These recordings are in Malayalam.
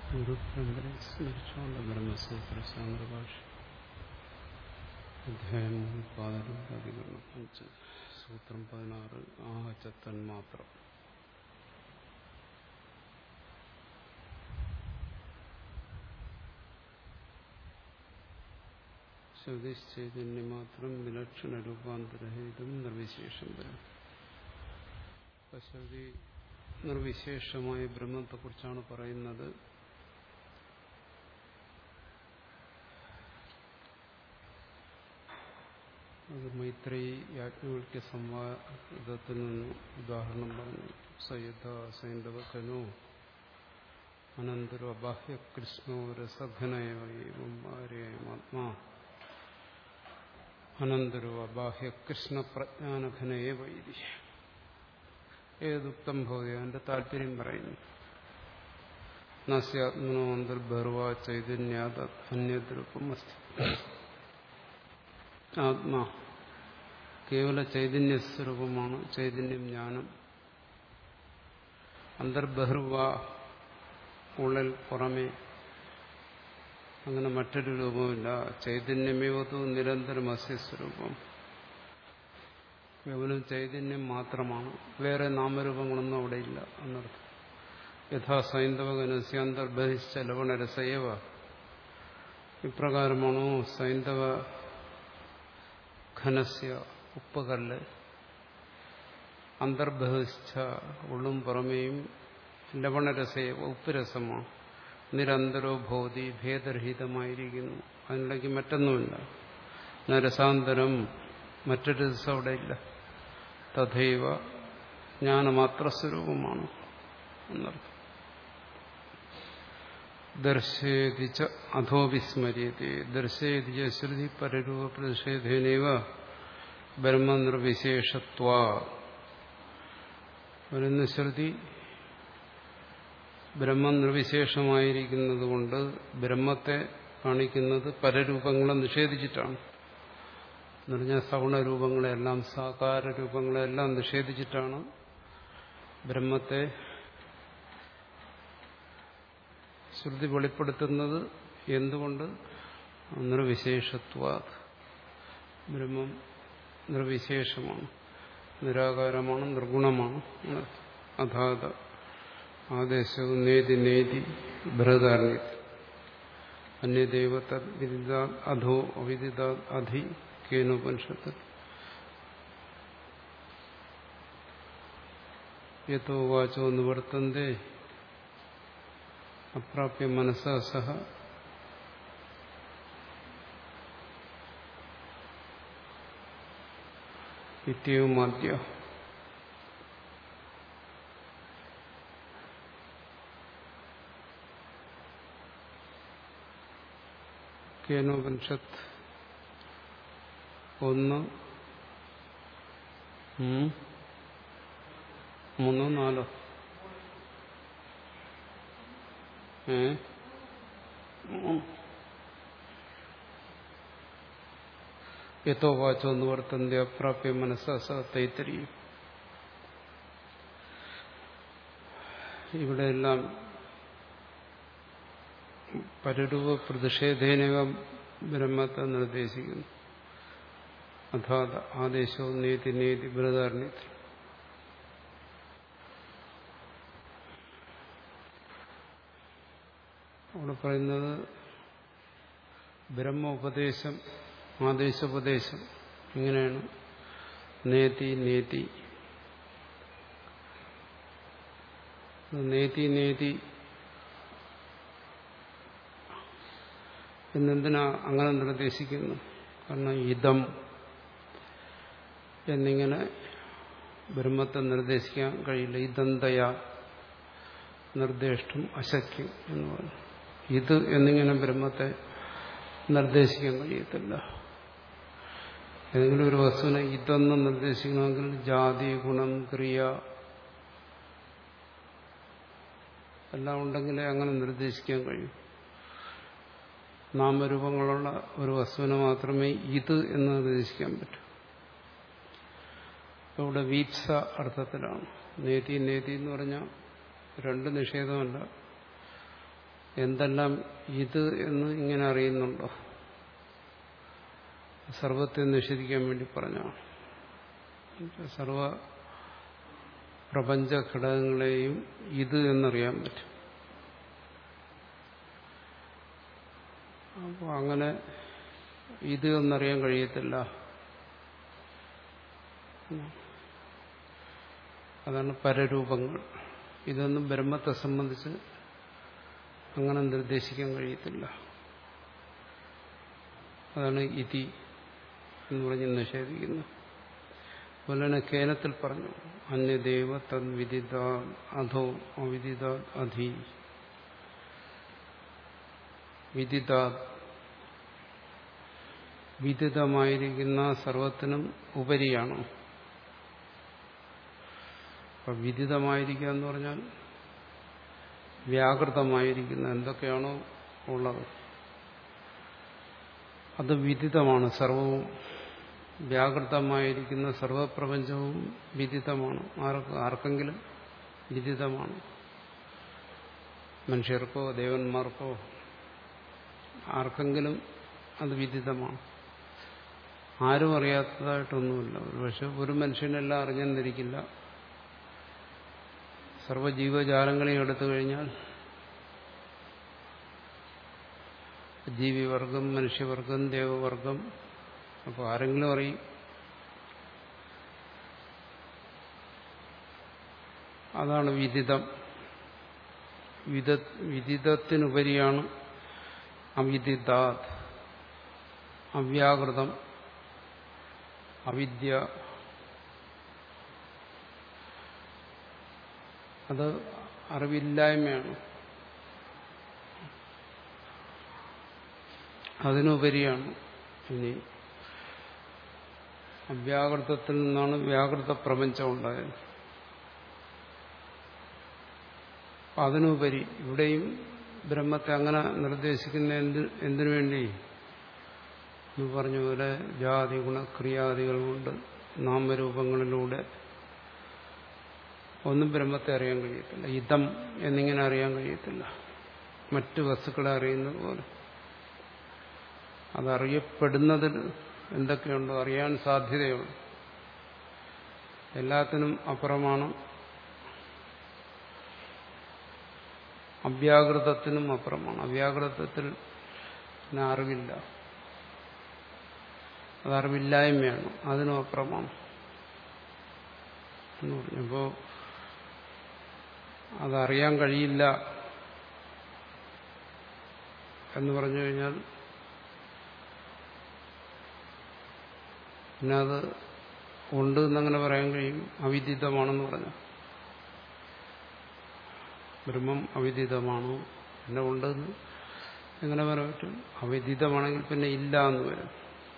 ഗുരുപരമ്പരയെ സ്മരിച്ചുകൊണ്ട് ബ്രഹ്മസൂത്ര സാന്ദ്രഭാഷ അധ്യായം പാദം അധികരണം അഞ്ച് സൂത്രം പതിനാറ് ആഹചത്തൻ മാത്രം ശ്രുതിശ്ചൈതന്യമാത്രം വിലക്ഷണ രൂപാന്തരഹിതം നിർവിശേഷം വരും ശ്രുതി നിർവിശേഷമായ ബ്രഹ്മത്തെക്കുറിച്ചാണ് പറയുന്നത് അത് മൈത്രേയി യാജ്ഞവൽക്യ സംവാദത്തിൽ നിന്ന് ഉദാഹരണം പറഞ്ഞു സയുദ്ധ സൈന്ധവ കനു അനന്തരോ ബാഹ്യ കൃഷ്ണോ രസഘനയമാത്മാ അനന്തരോ ബാഹ്യ കൃഷ്ണ പ്രജ്ഞാനഘനയെ വൈരി ഏതുക്തം ഭവതി അതിന്റെ താല്പര്യം പറയുന്നു നസ്യാത്മനോ അന്തർബർവ ചൈതന്യാത് അന്യദ്രൂപം അസ്തി ആത്മാ കേവല ചൈതന്യ സ്വരൂപമാണ് ചൈതന്യം ജ്ഞാനം അന്തർബഹർവ ഉള്ളിൽ പുറമേ അങ്ങനെ മറ്റൊരു രൂപമില്ല ചൈതന്യമേവത്തു നിരന്തരം അസ്യസ്വരൂപം കേവലം ചൈതന്യം മാത്രമാണ് വേറെ നാമരൂപങ്ങളൊന്നും അവിടെ ഇല്ല എന്നർത്ഥം യഥാ സൈന്ധവകനസ്യാന്തർബഹിശ്ച ലവണരസയവ ഇപ്രകാരമാണോ സൈന്ധവ ഘനസ്യ ഉപ്പുകല്ല് അന്തർബഹിഷ്ഠ ഉള്ളും പുറമേയും ലവണരസയ ഉപ്പുരസമാണ് നിരന്തരോ ഭൗതി ഭേദരഹിതമായിരിക്കുന്നു അതിനിടയ്ക്ക് മറ്റൊന്നുമില്ല രസാന്തരം മറ്റൊരു രസം അവിടെ ഇല്ല തഥൈവ ജ്ഞാനമാത്ര സ്വരൂപമാണ് എന്നർത്ഥം ദർശേതിച്ച അധോ വിസ്മര്യത്തെ ദർശേതിച്ച ശ്രുതി പരരൂപ പ്രതിഷേധേനൈവ ബ്രഹ്മനിർവിശേഷത്വ വരുന്ന ശ്രുതി ബ്രഹ്മം നിർവിശേഷമായിരിക്കുന്നത് കൊണ്ട് ബ്രഹ്മത്തെ കാണിക്കുന്നത് പരരൂപങ്ങളെ നിഷേധിച്ചിട്ടാണ് എന്ന് പറഞ്ഞാൽ സഗുണരൂപങ്ങളെല്ലാം സാകാര രൂപങ്ങളെല്ലാം നിഷേധിച്ചിട്ടാണ് ബ്രഹ്മത്തെ ശ്രുതി വെളിപ്പെടുത്തുന്നത് എന്തുകൊണ്ട് നിർവിശേഷത്വ ബ്രഹ്മം നിർവിശേഷമാണ് നിരാകാരമാണ് നിർഗുണമാണ് അഥാത ആദേശവും നേതി നേതി ബൃഹദാരണ്യ അന്യദൈവത വിദിതാ അധോ അവിദിതാ അധി കേനോപനിഷത്ത് യഥോ വാചോ നിവർത്തന്തേ അപ്രാപ്യ മനസ്സാ സഹ ഇത്യവുമാദ്യ കേനോപനിഷത്ത് ഒന്ന് മൂന്നോ നാലോ ഏ യഥോ വാച്ചോ നിവർത്തന്റെ അപ്രാപ്യ മനസ്സാ സ തൈത്തരിയും ഇവിടെയെല്ലാം പരരൂപ പ്രതിഷേധേനവ ബ്രഹ്മത്തെ നിർദ്ദേശിക്കുന്നു അഥാത് ആദേശവും നേതി നേതി ബൃഹദാരണ്യത്തിൽ അവിടെ പറയുന്നത് ബ്രഹ്മ ഉപദേശം ആദേശോപദേശം ഇങ്ങനെയാണ് നേതി നേതി നേതി നേതി എന്നെന്തിനാ അങ്ങനെ നിർദ്ദേശിക്കുന്നു കാരണം ഇതം എന്നിങ്ങനെ ബ്രഹ്മത്തെ നിർദ്ദേശിക്കാൻ കഴിയില്ല ഇതന്തയ നിർദ്ദേശം അശക്യം എന്ന് പറഞ്ഞു ഇത് എന്നിങ്ങനെ ബ്രഹ്മത്തെ നിർദ്ദേശിക്കാൻ കഴിയത്തില്ല ഏതെങ്കിലും ഒരു വസ്തുവിനെ ഇതെന്ന് നിർദ്ദേശിക്കണമെങ്കിൽ ജാതി ഗുണം ക്രിയ എല്ലാം ഉണ്ടെങ്കിലേ അങ്ങനെ നിർദ്ദേശിക്കാൻ കഴിയൂ നാമരൂപങ്ങളുള്ള ഒരു വസ്തുവിനെ മാത്രമേ ഇത് എന്ന് നിർദ്ദേശിക്കാൻ പറ്റൂ ഇവിടെ വീപ്സ അർത്ഥത്തിലാണ് നേതി നേതി എന്ന് പറഞ്ഞാൽ രണ്ട് നിഷേധമല്ല എന്തെല്ലാം ഇത് എന്ന് ഇങ്ങനെ അറിയുന്നുണ്ടോ സർവത്തെ നിഷേധിക്കാൻ വേണ്ടി പറഞ്ഞാണ് സർവ പ്രപഞ്ച ഘടകങ്ങളെയും ഇത് എന്നറിയാൻ പറ്റും അപ്പോൾ അങ്ങനെ ഇത് എന്നറിയാൻ കഴിയത്തില്ല അതാണ് പരരൂപങ്ങൾ ഇതൊന്നും ബ്രഹ്മത്തെ സംബന്ധിച്ച് അങ്ങനെ നിർദ്ദേശിക്കാൻ കഴിയത്തില്ല അതാണ് ഇതി എന്ന് പറഞ്ഞ് നിഷേധിക്കുന്നത് അതുപോലെ തന്നെ കേനത്തിൽ പറഞ്ഞു അന്യദേവ തദ്വിദിത അധോ അവിദിത അധി വിദിത വിദിതമായിരിക്കുന്ന സർവത്തിനും ഉപരിയാണ് അപ്പൊ വിദിതമായിരിക്കുക എന്ന് പറഞ്ഞാൽ വ്യാകൃതമായിരിക്കുന്ന എന്തൊക്കെയാണോ ഉള്ളത് അത് വിദിതമാണ് സർവവും വ്യാകൃതമായിരിക്കുന്ന സർവപ്രപഞ്ചവും വിദിതമാണ് ആർക്ക് ആർക്കെങ്കിലും വിദിതമാണ് മനുഷ്യർക്കോ ദേവന്മാർക്കോ ആർക്കെങ്കിലും അത് വിദിതമാണ് ആരും അറിയാത്തതായിട്ടൊന്നുമില്ല പക്ഷെ ഒരു മനുഷ്യനെല്ലാം അറിഞ്ഞെന്നിരിക്കില്ല സർവജീവജാലങ്ങളെയും എടുത്തു കഴിഞ്ഞാൽ ജീവിവർഗം മനുഷ്യവർഗം ദേവവർഗം അപ്പോൾ ആരെങ്കിലും അറിയും അതാണ് വിദിതം വിദ വിദിതത്തിനുപരിയാണ് അവിദിതാത് അവ്യാകൃതം അവിദ്യ അത് അറിവില്ലായ്മയാണ് അതിനുപരിയാണ് ഇനി അവ്യാകൃതത്തിൽ നിന്നാണ് വ്യാകൃത പ്രപഞ്ചം ഉണ്ടായത് അതിനുപരി ഇവിടെയും ബ്രഹ്മത്തെ അങ്ങനെ നിർദ്ദേശിക്കുന്ന എന്ത് എന്തിനു വേണ്ടി എന്ന് പറഞ്ഞ പോലെ ജാതി ഗുണക്രിയാദികൾ കൊണ്ട് നാമരൂപങ്ങളിലൂടെ ഒന്നും ബ്രഹ്മത്തെ അറിയാൻ കഴിയത്തില്ല ഇതം എന്നിങ്ങനെ അറിയാൻ കഴിയത്തില്ല മറ്റു വസ്തുക്കളെ അറിയുന്നത് പോലെ അതറിയപ്പെടുന്നതിൽ എന്തൊക്കെയുണ്ടോ അറിയാൻ സാധ്യതയുണ്ട് എല്ലാത്തിനും അപ്പുറമാണ് അവ്യാകൃതത്തിനും അപ്പുറമാണ് അവ്യാകൃതത്തിൽ അറിവില്ല അതറിവില്ലായ്മയാണ് അതിനും അപ്പുറമാണ് എന്ന് പറഞ്ഞപ്പോൾ അതറിയാൻ കഴിയില്ല എന്ന് പറഞ്ഞു കഴിഞ്ഞാൽ പിന്നെ അത് ഉണ്ട് എന്നങ്ങനെ പറയാൻ കഴിയും അവിദിതമാണെന്ന് പറഞ്ഞു ബ്രഹ്മം അവിദിതമാണോ പിന്നെ ഉണ്ടെന്ന് എങ്ങനെ പറയാൻ പറ്റും അവിദിതമാണെങ്കിൽ പിന്നെ ഇല്ല എന്ന് വരും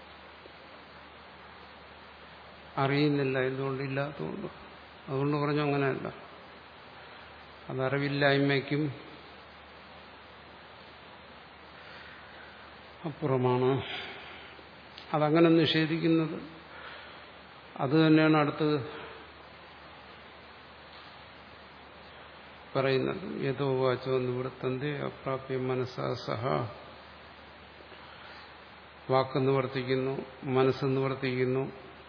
അറിയുന്നില്ല എന്തുകൊണ്ട് ഇല്ലാത്തതുകൊണ്ട് അതുകൊണ്ട് പറഞ്ഞു അങ്ങനെയല്ല അതറിവില്ലായ്മയ്ക്കും അപ്പുറമാണ് അതങ്ങനെ നിഷേധിക്കുന്നത് അത് തന്നെയാണ് അടുത്ത് പറയുന്നത് യഥോ വാച്ചോ നിവൃത്തന്റെ അപ്രാപ്യ മനസ്സാ സഹ വാക്ക് നിവർത്തിക്കുന്നു മനസ്സ് നിവർത്തിക്കുന്നു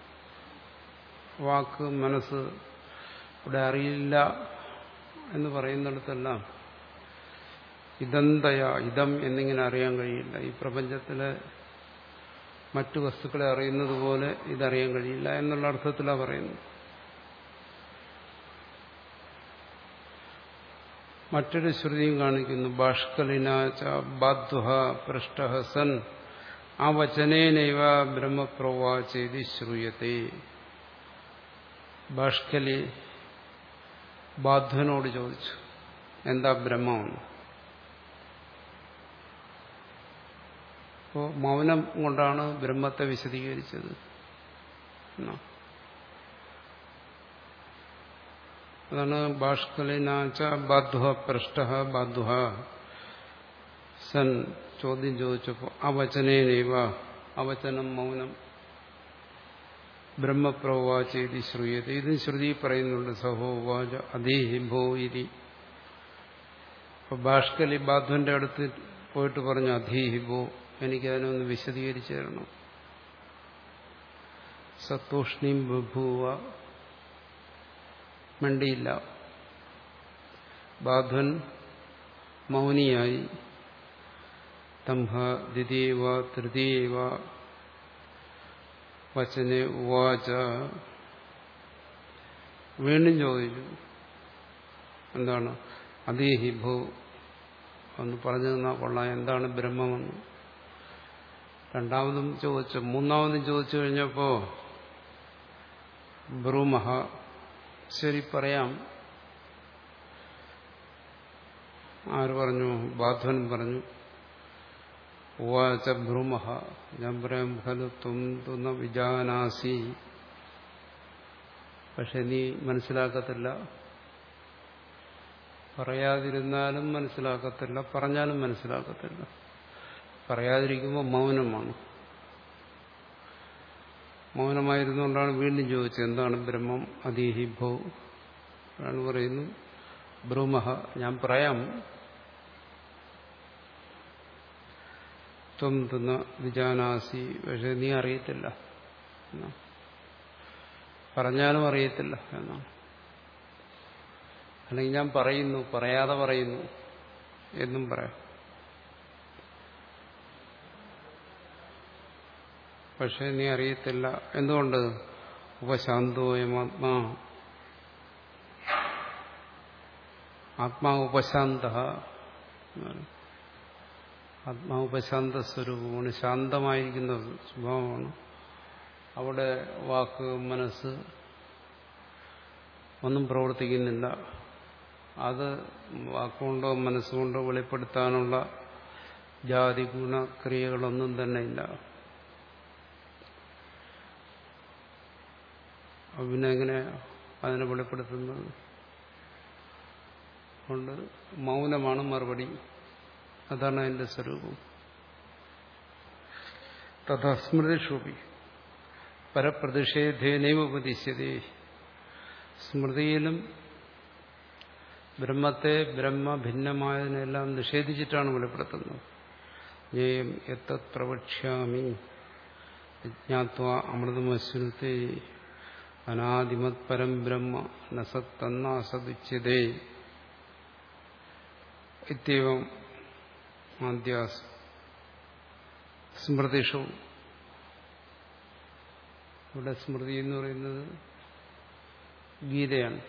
വാക്ക് മനസ്സ് ഇവിടെ അറിയില്ല എന്ന് പറയുന്നിടത്തെല്ലാം ഇതന്തയ ഇതം എന്നിങ്ങനെ അറിയാൻ കഴിയില്ല ഈ പ്രപഞ്ചത്തിലെ മറ്റു വസ്തുക്കളെ അറിയുന്നത് പോലെ ഇതറിയാൻ കഴിയില്ല എന്നുള്ള അർത്ഥത്തിലാണ് പറയുന്നത് മറ്റൊരു ശ്രുതിയും കാണിക്കുന്നു ബാഷ്കലിനാച്ച ബാധ്വ പൃഷ്ട സൻ ആ വചനേനൈവ ബ്രഹ്മപ്രവാചേതി ശ്രൂയത്തെ ബാഷ്കലി ബാധ്വനോട് ചോദിച്ചു എന്താ ബ്രഹ്മമെന്ന് അപ്പോൾ മൗനം കൊണ്ടാണ് ബ്രഹ്മത്തെ വിശദീകരിച്ചത് അതാണ് ബാഷ്കലിനാച്ച ബാധ്വ പൃഷ്ട ബാധ്വ സൻ ചോദ്യം ചോദിച്ചപ്പോൾ അവചനേനൈവ അവചനം മൗനം ബ്രഹ്മപ്രവാചേതി ശ്രൂയത ഇത് ശ്രുതി പറയുന്നുണ്ട് സഹോവാച അതേഹി ഭോ ഇതി അപ്പൊ ബാഷ്കലി ബാധ്വന്റെ അടുത്ത് പോയിട്ട് പറഞ്ഞു അധീഹിബോ എനിക്കതിനൊന്ന് വിശദീകരിച്ചു തരണം സത്തൂഷ്ണീം ബഭൂവ മണ്ടിയില്ല ബാധ്വൻ മൗനിയായി തംഹ ദ്വിതീയവ തൃതീയവ വചനെ ഉവാച വീണ്ടും ചോദിച്ചു എന്താണ് അതീഹി ഭൂ ഒന്ന് പറഞ്ഞു തന്നാൽ കൊള്ളാം എന്താണ് ബ്രഹ്മമെന്ന് രണ്ടാമതും ചോദിച്ചു മൂന്നാമതും ചോദിച്ചു കഴിഞ്ഞപ്പോ ബ്രൂമഹ ശരി പറയാം ആര് പറഞ്ഞു ബാധ്വൻ പറഞ്ഞു ഉവാച ഭ്രൂമഹ ഞാൻ പറയാം ഖലു ത്വം തുന്ന വിജാനാസി പക്ഷെ നീ മനസ്സിലാക്കത്തില്ല പറയാതിരുന്നാലും മനസ്സിലാക്കത്തില്ല പറഞ്ഞാലും മനസ്സിലാക്കത്തില്ല പറയാതിരിക്കുമ്പോൾ മൗനമാണ് മൗനമായിരുന്നുകൊണ്ടാണ് വീണ്ടും ചോദിച്ചത് എന്താണ് ബ്രഹ്മം അതീഹി ഭൗ ആണ് പറയുന്നു ബ്രൂമഹ ഞാൻ പറയാം ത്വം തിന്ന വിജാനാസി പക്ഷെ നീ അറിയത്തില്ല എന്നാണ് പറഞ്ഞാലും അറിയത്തില്ല എന്നാണ് അല്ലെങ്കിൽ ഞാൻ പറയുന്നു പറയാതെ പറയുന്നു എന്നും പറയാം പക്ഷെ നീ അറിയത്തില്ല എന്തുകൊണ്ട് ഉപശാന്തോയമാത്മാ ആത്മാ ഉപശാന്ത ആത്മാ ഉപശാന്ത സ്വരൂപമാണ് ശാന്തമായിരിക്കുന്ന സ്വഭാവമാണ് അവിടെ വാക്ക് മനസ്സ് ഒന്നും പ്രവർത്തിക്കുന്നില്ല അത് വാക്കുകൊണ്ടോ മനസ്സുകൊണ്ടോ വെളിപ്പെടുത്താനുള്ള ജാതി ഗുണക്രിയകളൊന്നും തന്നെ ഇല്ല പിന്നെ എങ്ങനെ അതിനെ വെളിപ്പെടുത്തുന്നത് കൊണ്ട് മൗനമാണ് മറുപടി അതാണ് അതിന്റെ സ്വരൂപം തഥസ്മൃതിഷൂപി പരപ്രതിഷേധേനൈവ ഉപദിശ്യതേ സ്മൃതിയിലും ബ്രഹ്മത്തെ ബ്രഹ്മ ഭിന്നമായതിനെല്ലാം നിഷേധിച്ചിട്ടാണ് വെളിപ്പെടുത്തുന്നത് ജ്ഞേയം എത്തത് പ്രവക്ഷ്യാമി വിജ്ഞാത്വ അമൃതമശ്രുത്തെ അനാദിമത് പരം ബ്രഹ്മ നസത്തന്നാസദുച്യതേ ഇത്യവം ആദ്യാസ് സ്മൃതിഷു ഇവിടെ സ്മൃതി എന്ന് പറയുന്നത് ഗീതയാണ്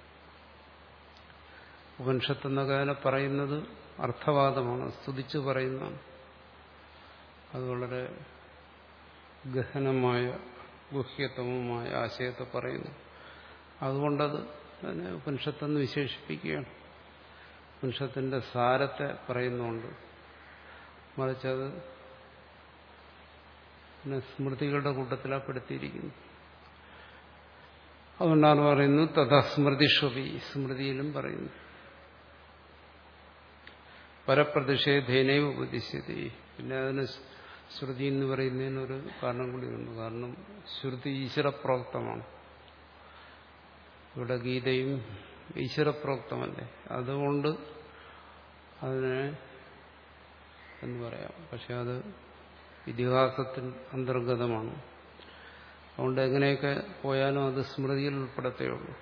ഉപനിഷത്ത് എന്നൊക്കെ അതിനെ പറയുന്നത് അർത്ഥവാദമാണ് സ്തുതിച്ച് പറയുന്നതാണ് അത് വളരെ ഗഹനമായ ഗുഹ്യതമമായ ആശയത്തെ പറയുന്നു അതുകൊണ്ടത് അതിനെ ഉപനിഷത്തെന്ന് വിശേഷിപ്പിക്കുകയാണ് ഉപനിഷത്തിന്റെ സാരത്തെ പറയുന്നുണ്ട് മറിച്ചത് പിന്നെ സ്മൃതികളുടെ കൂട്ടത്തിലാണ് പെടുത്തിയിരിക്കുന്നു അതുകൊണ്ടാണ് പറയുന്നു തഥാ സ്മൃതിഷ്വപി സ്മൃതിയിലും പറയുന്നു പരപ്രതിഷേധേനൈവ ഉപദിശ്യതി പിന്നെ അതിന് ശ്രുതി എന്ന് പറയുന്നതിനൊരു കാരണം കൂടിയുണ്ട് കാരണം ശ്രുതി ഈശ്വരപ്രോക്തമാണ് ഇവിടെ ഗീതയും ഈശ്വരപ്രോക്തമല്ലേ അതുകൊണ്ട് അതിനെ എന്ന് പറയാം പക്ഷെ അത് ഇതിഹാസത്തിൽ അന്തർഗതമാണ് അതുകൊണ്ട് എങ്ങനെയൊക്കെ പോയാലും അത് സ്മൃതിയിൽ ഉൾപ്പെടത്തേ ഉള്ളൂ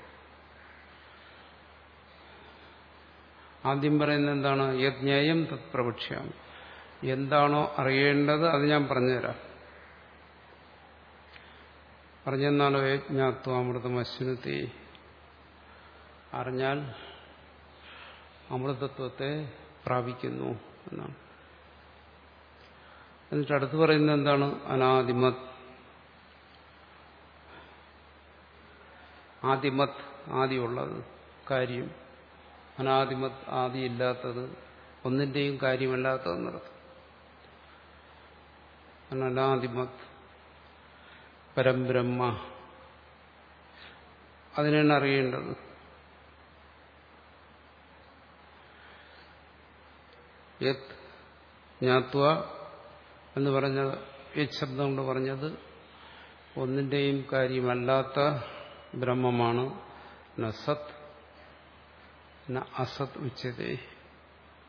ആദ്യം പറയുന്നത് എന്താണ് യജ്ഞേയം തത് പ്രവക്ഷ്യാം എന്താണോ അറിയേണ്ടത് അത് ഞാൻ പറഞ്ഞുതരാം പറഞ്ഞെന്നാലോ യജ്ഞാത്വ അമൃതം അശ്വനത്തെ അറിഞ്ഞാൽ അമൃതത്വത്തെ പ്രാപിക്കുന്നു എന്നാണ് എന്നിട്ട് അടുത്ത് പറയുന്നത് എന്താണ് അനാദിമത് ആദിമത് ആദിയുള്ളത് കാര്യം അനാദിമത് ആദിയില്ലാത്തത് ഒന്നിന്റെയും കാര്യമല്ലാത്തതെന്നർത്ഥം അനാദിമത് പരംബ്രഹ്മ അതിനാണ് അറിയേണ്ടത് യത് ജ്ഞാത്വ എന്ന് പറഞ്ഞത് യത് ശബ്ദം കൊണ്ട് പറഞ്ഞത് ഒന്നിന്റെയും കാര്യമല്ലാത്ത ബ്രഹ്മമാണ് ന സത് ന അസത് ഉച്ചതേ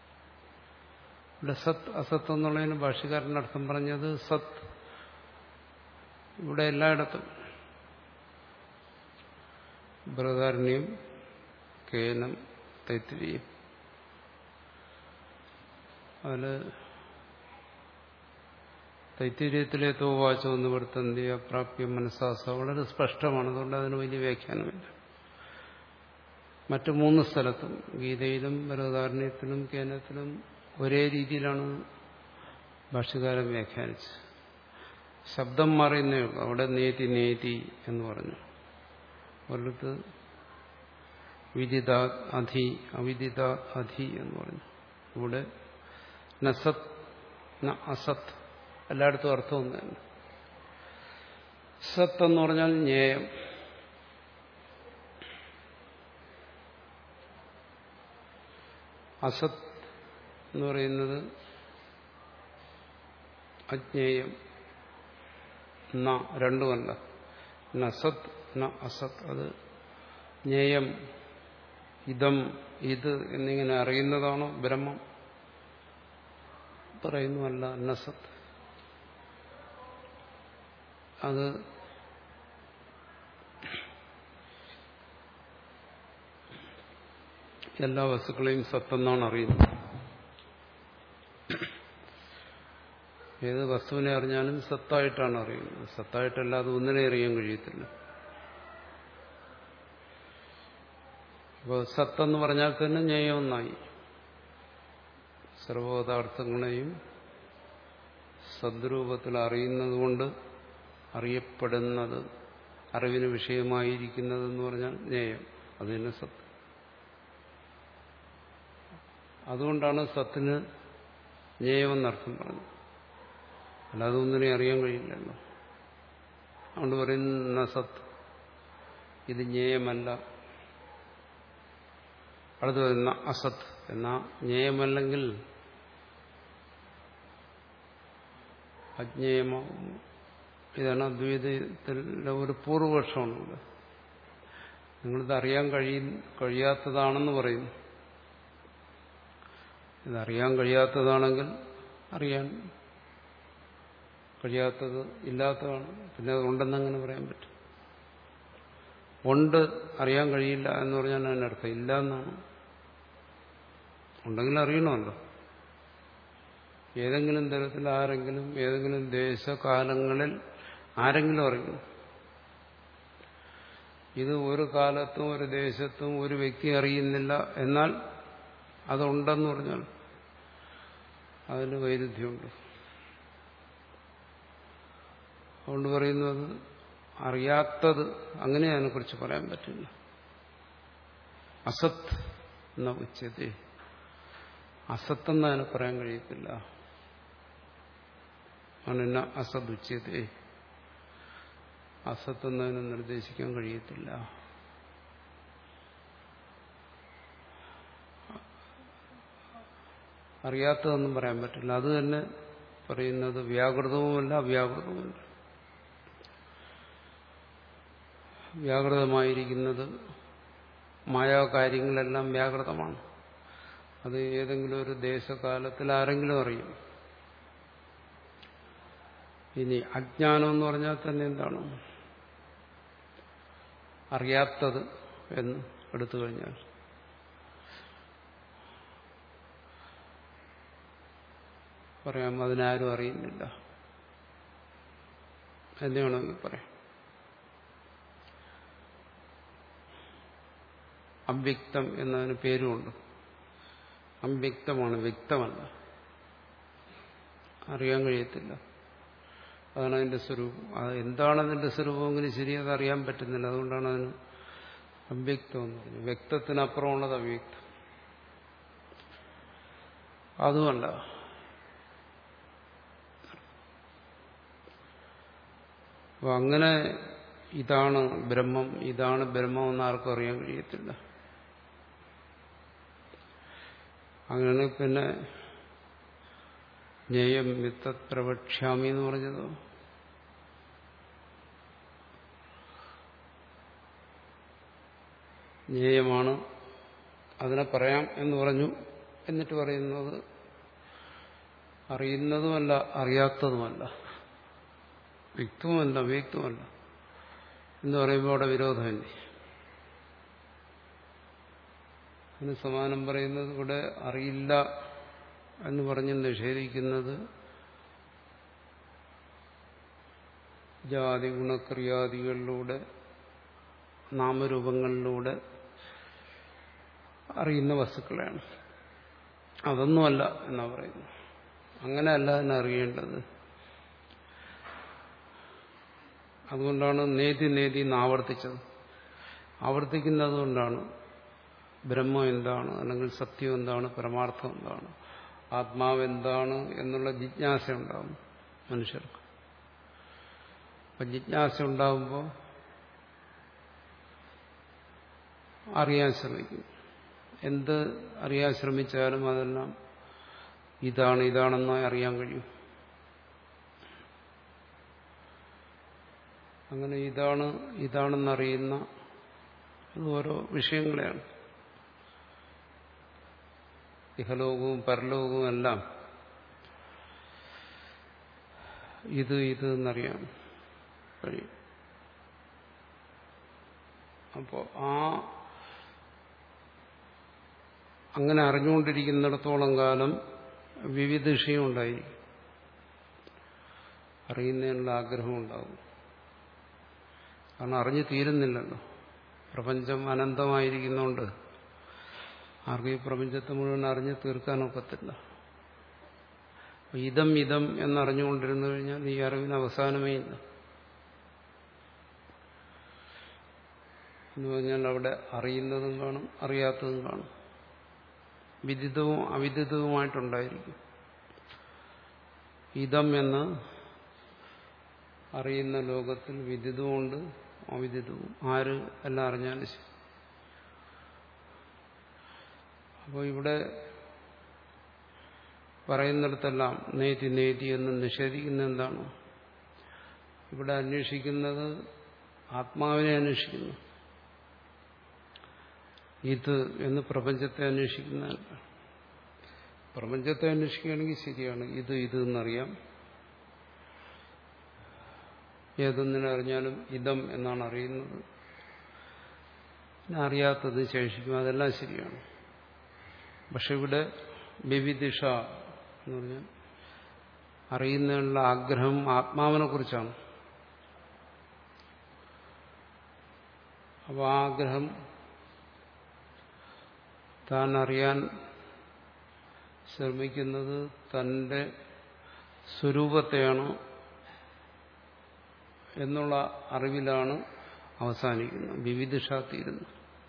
ഇവിടെ സത് അസത്ത് എന്നുള്ളതിന് ഭാഷകാരൻ്റെ അർത്ഥം പറഞ്ഞത് സത് ഇവിടെ എല്ലായിടത്തും ബൃഹദാരണ്യം കേനം തൈത്തിരിയും അതിൽ തൈത്തിരീയത്തിലെ തോവാചോ എന്ന് പെടുത്തന്തി അപ്രാപ്യ മനസ്സാസ വളരെ സ്പഷ്ടമാണ് അതുകൊണ്ട് അതിന് വലിയ വ്യാഖ്യാനമില്ല മറ്റു മൂന്ന് സ്ഥലത്തും ഗീതയിലും ബൃഹദാരണ്യത്തിലും കേനത്തിലും ഒരേ രീതിയിലാണ് ഭാഷ്യകാരൻ വ്യാഖ്യാനിച്ചത് ശബ്ദം മാറിയുന്നേ ഉള്ളൂ അവിടെ നേതി നേതി എന്ന് പറഞ്ഞു ഒരിടത്ത് വിദിത അധി അവിദിത അധി എന്ന് പറഞ്ഞു ഇവിടെ നസത് ന അസത് എല്ലായിടത്തും അർത്ഥം ഒന്ന് തന്നെ സത്ത് എന്ന് പറഞ്ഞാൽ ജ്ഞേയം അസത് എന്ന് പറയുന്നത് അജ്ഞേയം ന രണ്ടുമല്ല നസത് ന അസത് അത് ജ്ഞേയം ഇതം ഇത് എന്നിങ്ങനെ അറിയുന്നതാണോ ബ്രഹ്മം പറയുന്നുമല്ല നസത് അത് എല്ലാ വസ്തുക്കളെയും സത്തെന്നാണ് അറിയുന്നത് ഏത് വസ്തുവിനെ അറിഞ്ഞാലും സത്തായിട്ടാണ് അറിയുന്നത് സത്തായിട്ടല്ലാതെ ഒന്നിനെ അറിയാൻ കഴിയത്തില്ല അപ്പോൾ സത്തെന്ന് പറഞ്ഞാൽ തന്നെ ന്യായമൊന്നായി സർവപദാർത്ഥങ്ങളെയും സദ്രൂപത്തിൽ അറിയുന്നത് കൊണ്ട് അറിയപ്പെടുന്നത് അറിവിന് വിഷയമായിരിക്കുന്നതെന്ന് പറഞ്ഞാൽ ന്യായം അത് തന്നെ സത്ത് അതുകൊണ്ടാണ് സത്തിന് ജ്ഞേയമെന്നർത്ഥം പറഞ്ഞത് അല്ലാതെ ഒന്നിനെ അറിയാൻ കഴിയില്ലല്ലോ അതുകൊണ്ട് പറയുന്ന സത്ത് ഇത് ജ്ഞേയമല്ല അടുത്ത് വരുന്ന അസത്ത് എന്നാ ജ്ഞേയമല്ലെങ്കിൽ അജ്ഞേയമാവും ഇതാണ് അദ്വൈതത്തിലെ ഒരു പൂർവപക്ഷമാണ് ഇവിടെ നിങ്ങളിത് അറിയാൻ കഴിയ കഴിയാത്തതാണെന്ന് പറയുന്നു ഇതറിയാൻ കഴിയാത്തതാണെങ്കിൽ അറിയാൻ കഴിയാത്തത് ഇല്ലാത്തതാണ് പിന്നെ അത് ഉണ്ടെന്നങ്ങനെ പറയാൻ പറ്റും ഉണ്ട് അറിയാൻ കഴിയില്ല എന്ന് പറഞ്ഞാൽ അതിനർത്ഥം ഇല്ല എന്നാണ് ഉണ്ടെങ്കിൽ അറിയണമല്ലോ ഏതെങ്കിലും തരത്തിൽ ആരെങ്കിലും ഏതെങ്കിലും ദേശകാലങ്ങളിൽ ആരെങ്കിലും അറിയണം ഇത് ഒരു കാലത്തും ഒരു ദേശത്തും ഒരു വ്യക്തി അറിയുന്നില്ല എന്നാൽ അതുണ്ടെന്ന് പറഞ്ഞാൽ അതിന് വൈരുദ്ധ്യമുണ്ട് അതുകൊണ്ട് പറയുന്നത് അറിയാത്തത് അങ്ങനെ അതിനെക്കുറിച്ച് പറയാൻ പറ്റില്ല അസത്ത് എന്ന ഉച്ചത്തെ അസത്തെന്ന് അതിനെ പറയാൻ കഴിയത്തില്ല അനന്ന അസത് ഉച്ചത്തെ അസത്തെന്നതിനെ നിർദ്ദേശിക്കാൻ കഴിയത്തില്ല അറിയാത്തതൊന്നും പറയാൻ പറ്റില്ല അത് തന്നെ പറയുന്നത് വ്യാകൃതവുമല്ല അവ്യാകൃതവുമല്ല വ്യാകൃതമായിരിക്കുന്നത് മായാകാര്യങ്ങളെല്ലാം വ്യാകൃതമാണ് അത് ഏതെങ്കിലും ഒരു ദേശകാലത്തിൽ ആരെങ്കിലും അറിയും ഇനി അജ്ഞാനം എന്ന് പറഞ്ഞാൽ തന്നെ എന്താണ് അറിയാത്തത് എന്ന് എടുത്തു കഴിഞ്ഞാൽ പറയാം അതിനാരും അറിയുന്നില്ല എന്ന് വേണമെങ്കിൽ പറയാം അവ്യക്തം എന്നതിന് പേരുമുണ്ട് അവ്യക്തമാണ് വ്യക്തമല്ല അറിയാൻ കഴിയത്തില്ല അതാണ് അതിന്റെ സ്വരൂപം അത് എന്താണ് അതിന്റെ സ്വരൂപമെങ്കിലും ശരി അത് അറിയാൻ പറ്റുന്നില്ല അതുകൊണ്ടാണ് അതിന് അവ്യക്തം എന്ന് പറഞ്ഞത് വ്യക്തത്തിനപ്പുറമുള്ളത് അവ്യക്തം അതുമല്ല അപ്പൊ അങ്ങനെ ഇതാണ് ബ്രഹ്മം ഇതാണ് ബ്രഹ്മം എന്ന് ആർക്കും അറിയാൻ കഴിയത്തില്ല അങ്ങനെ പിന്നെ ജ്ഞേയം വിത്തത് പ്രവക്ഷ്യാമി എന്ന് പറഞ്ഞതോ ജ്ഞേയമാണ് അതിനെ പറയാം എന്ന് പറഞ്ഞു എന്നിട്ട് പറയുന്നത് അറിയുന്നതുമല്ല അറിയാത്തതുമല്ല വ്യക്തവുമല്ല വ്യക്തവുമല്ല എന്ന് പറയുമ്പോൾ അവിടെ വിരോധമില്ലേ അതിന് സമാനം പറയുന്നത് ഇവിടെ അറിയില്ല എന്ന് പറഞ്ഞ് നിഷേധിക്കുന്നത് ജാതി ഗുണക്രിയാദികളിലൂടെ നാമരൂപങ്ങളിലൂടെ അറിയുന്ന വസ്തുക്കളെയാണ് അതൊന്നുമല്ല എന്നാ പറയുന്നു അങ്ങനെയല്ല അതിനെ അറിയേണ്ടത് അതുകൊണ്ടാണ് നേതി നേതി എന്ന് ആവർത്തിച്ചത് ആവർത്തിക്കുന്നത് കൊണ്ടാണ് ബ്രഹ്മം എന്താണ് അല്ലെങ്കിൽ സത്യം എന്താണ് പരമാർത്ഥം എന്താണ് ആത്മാവ് എന്താണ് എന്നുള്ള ജിജ്ഞാസ ഉണ്ടാകും മനുഷ്യർക്ക് അപ്പം ജിജ്ഞാസ ഉണ്ടാകുമ്പോൾ അറിയാൻ ശ്രമിക്കും എന്ത് അറിയാൻ ശ്രമിച്ചാലും അതെല്ലാം ഇതാണ് ഇതാണെന്നായി അറിയാൻ കഴിയും അങ്ങനെ ഇതാണ് ഇതാണെന്നറിയുന്ന അത് ഓരോ വിഷയങ്ങളെയാണ് ഇഹലോകവും പരലോകവും എല്ലാം ഇത് ഇത് എന്നറിയാൻ കഴിയും അപ്പോൾ ആ അങ്ങനെ അറിഞ്ഞുകൊണ്ടിരിക്കുന്നിടത്തോളം കാലം വിവിധ വിഷയം ഉണ്ടായിരിക്കും അറിയുന്നതിനുള്ള ആഗ്രഹം ഉണ്ടാകും കാരണം അറിഞ്ഞു തീരുന്നില്ലല്ലോ പ്രപഞ്ചം അനന്തമായിരിക്കുന്നതുകൊണ്ട് ആർക്കും ഈ പ്രപഞ്ചത്തെ മുഴുവൻ അറിഞ്ഞു തീർക്കാനൊക്കത്തില്ല ഇതം ഇതം എന്നറിഞ്ഞുകൊണ്ടിരുന്നു കഴിഞ്ഞാൽ ഈ അറിവിന് അവസാനമേ ഇല്ല എന്ന് പറഞ്ഞാൽ അവിടെ അറിയുന്നതും കാണും അറിയാത്തതും കാണും വിദിതവും അവിദിതവുമായിട്ടുണ്ടായിരിക്കും ഇതം എന്ന് അറിയുന്ന ലോകത്തിൽ വിദിതവുമുണ്ട് അവിദിതവും ആര് എല്ലാം അറിഞ്ഞാലും ശരി അപ്പോൾ ഇവിടെ പറയുന്നിടത്തെല്ലാം നേതി നേതി എന്ന് നിഷേധിക്കുന്ന എന്താണ് ഇവിടെ അന്വേഷിക്കുന്നത് ആത്മാവിനെ അന്വേഷിക്കുന്നു ഇത് എന്ന് പ്രപഞ്ചത്തെ അന്വേഷിക്കുന്നതല്ല പ്രപഞ്ചത്തെ അന്വേഷിക്കുകയാണെങ്കിൽ ശരിയാണ് ഇത് ഇത് എന്നറിയാം ഏതൊന്നിനെ അറിഞ്ഞാലും ഇതം എന്നാണ് അറിയുന്നത് അറിയാത്തത് ശേഷിക്കും അതെല്ലാം ശരിയാണ് പക്ഷെ ഇവിടെ വിവിദിഷ എന്ന് പറഞ്ഞാൽ അറിയുന്നതിനുള്ള ആഗ്രഹം ആത്മാവിനെ കുറിച്ചാണ് അപ്പോൾ ആ ആഗ്രഹം താൻ അറിയാൻ ശ്രമിക്കുന്നത് തന്റെ സ്വരൂപത്തെയാണ് എന്നുള്ള അറിവിലാണ് അവസാനിക്കുന്നത് വിവിധിഷ തീരുന്നു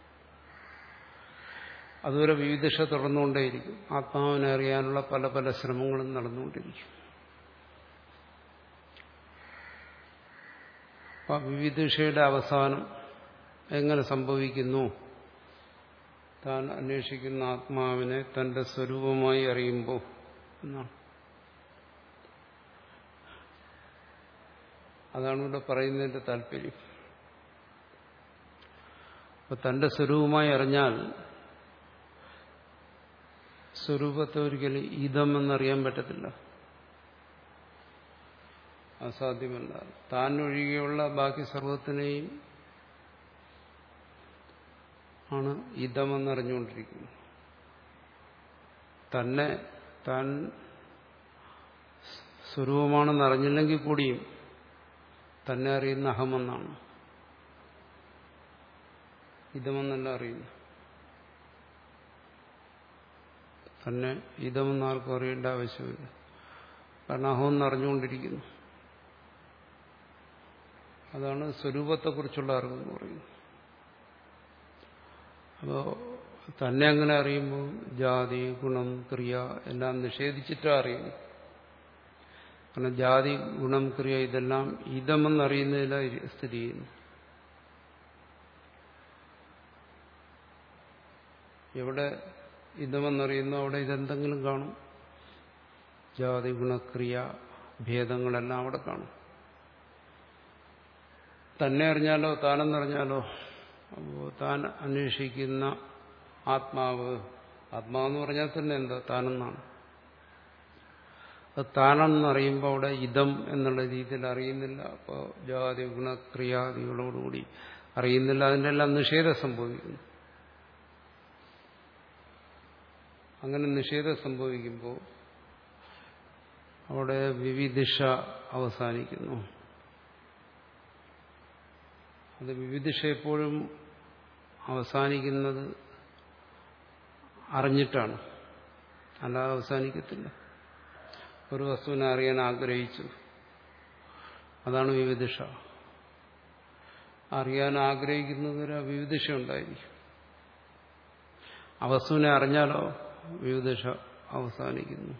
അതുവരെ വിവിധിഷ തുടർന്നുകൊണ്ടേയിരിക്കും ആത്മാവിനെ അറിയാനുള്ള പല പല ശ്രമങ്ങളും നടന്നുകൊണ്ടിരിക്കും അപ്പൊ വിവിധിഷയുടെ അവസാനം എങ്ങനെ സംഭവിക്കുന്നു താൻ അന്വേഷിക്കുന്ന ആത്മാവിനെ തന്റെ സ്വരൂപമായി അറിയുമ്പോൾ എന്നാണ് അതാണ് ഇവിടെ പറയുന്നതിന്റെ താല്പര്യം അപ്പൊ തന്റെ സ്വരൂപമായി അറിഞ്ഞാൽ സ്വരൂപത്തെ ഒരിക്കലും ഇതമെന്നറിയാൻ പറ്റത്തില്ല അസാധ്യമല്ല താൻ ഒഴികെയുള്ള ബാക്കി സർവത്തിനെയും ആണ് ഇതമെന്നറിഞ്ഞുകൊണ്ടിരിക്കുന്നത് തന്നെ താൻ സ്വരൂപമാണെന്ന് അറിഞ്ഞില്ലെങ്കിൽ കൂടിയും തന്നെ അറിയുന്ന അഹമെന്നാണ് ഇതമെന്നല്ല അറിയുന്നു തന്നെ ഇതമെന്ന് ആർക്കും അറിയേണ്ട ആവശ്യമില്ല കാരണം അഹമെന്ന് അറിഞ്ഞുകൊണ്ടിരിക്കുന്നു അതാണ് സ്വരൂപത്തെക്കുറിച്ചുള്ള അറിവെന്ന് പറയുന്നത് അപ്പോൾ തന്നെ അങ്ങനെ അറിയുമ്പോൾ ജാതി ഗുണം ക്രിയ എല്ലാം നിഷേധിച്ചിട്ടാണ് അറിയുന്നു കാരണം ജാതി ഗുണം ക്രിയ ഇതെല്ലാം ഇതമെന്നറിയുന്നതില സ്ഥിതി ചെയ്യുന്നു എവിടെ ഇതമെന്നറിയുന്നു അവിടെ ഇതെന്തെങ്കിലും കാണും ജാതി ഗുണക്രിയ ഭേദങ്ങളെല്ലാം അവിടെ കാണും തന്നെ അറിഞ്ഞാലോ താനെന്നറിഞ്ഞാലോ അപ്പോൾ താൻ അന്വേഷിക്കുന്ന ആത്മാവ് ആത്മാവെന്ന് പറഞ്ഞാൽ തന്നെ എന്താ താനെന്നാണ് അത് താനെന്നറിയുമ്പോൾ അവിടെ ഇതം എന്നുള്ള രീതിയിൽ അറിയുന്നില്ല അപ്പോൾ ജാതി ഗുണക്രിയാദികളോടുകൂടി അറിയുന്നില്ല അതിൻ്റെ എല്ലാം നിഷേധം സംഭവിക്കുന്നു അങ്ങനെ നിഷേധം സംഭവിക്കുമ്പോൾ അവിടെ വിവിധിഷ അവസാനിക്കുന്നു അത് വിവിധിഷ എപ്പോഴും അവസാനിക്കുന്നത് അറിഞ്ഞിട്ടാണ് അല്ലാതെ അവസാനിക്കത്തില്ല ഒരു വസ്തുവിനെ അറിയാൻ ആഗ്രഹിച്ചു അതാണ് വിവിധിഷ അറിയാൻ ആഗ്രഹിക്കുന്നതൊരു വിവിധിഷ ഉണ്ടായിരിക്കും ആ വസ്തുവിനെ അറിഞ്ഞാലോ വിവിധിഷ അവസാനിക്കുന്നു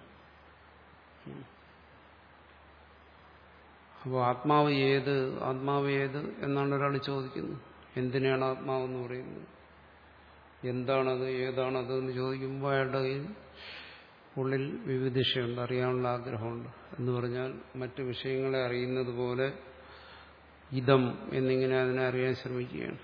അപ്പോൾ ആത്മാവ് ഏത് ആത്മാവ് ഏത് എന്നാണ് ഒരാൾ ചോദിക്കുന്നത് എന്തിനാണ് ആത്മാവെന്ന് പറയുന്നത് എന്താണത് ഏതാണത് എന്ന് ചോദിക്കുമ്പോൾ അയാളുടെ കയ്യിൽ ഉള്ളിൽ വിവിധിഷയുണ്ട് അറിയാനുള്ള ആഗ്രഹമുണ്ട് എന്ന് പറഞ്ഞാൽ മറ്റു വിഷയങ്ങളെ അറിയുന്നത് പോലെ ഇതം എന്നിങ്ങനെ അതിനെ അറിയാൻ ശ്രമിക്കുകയാണ്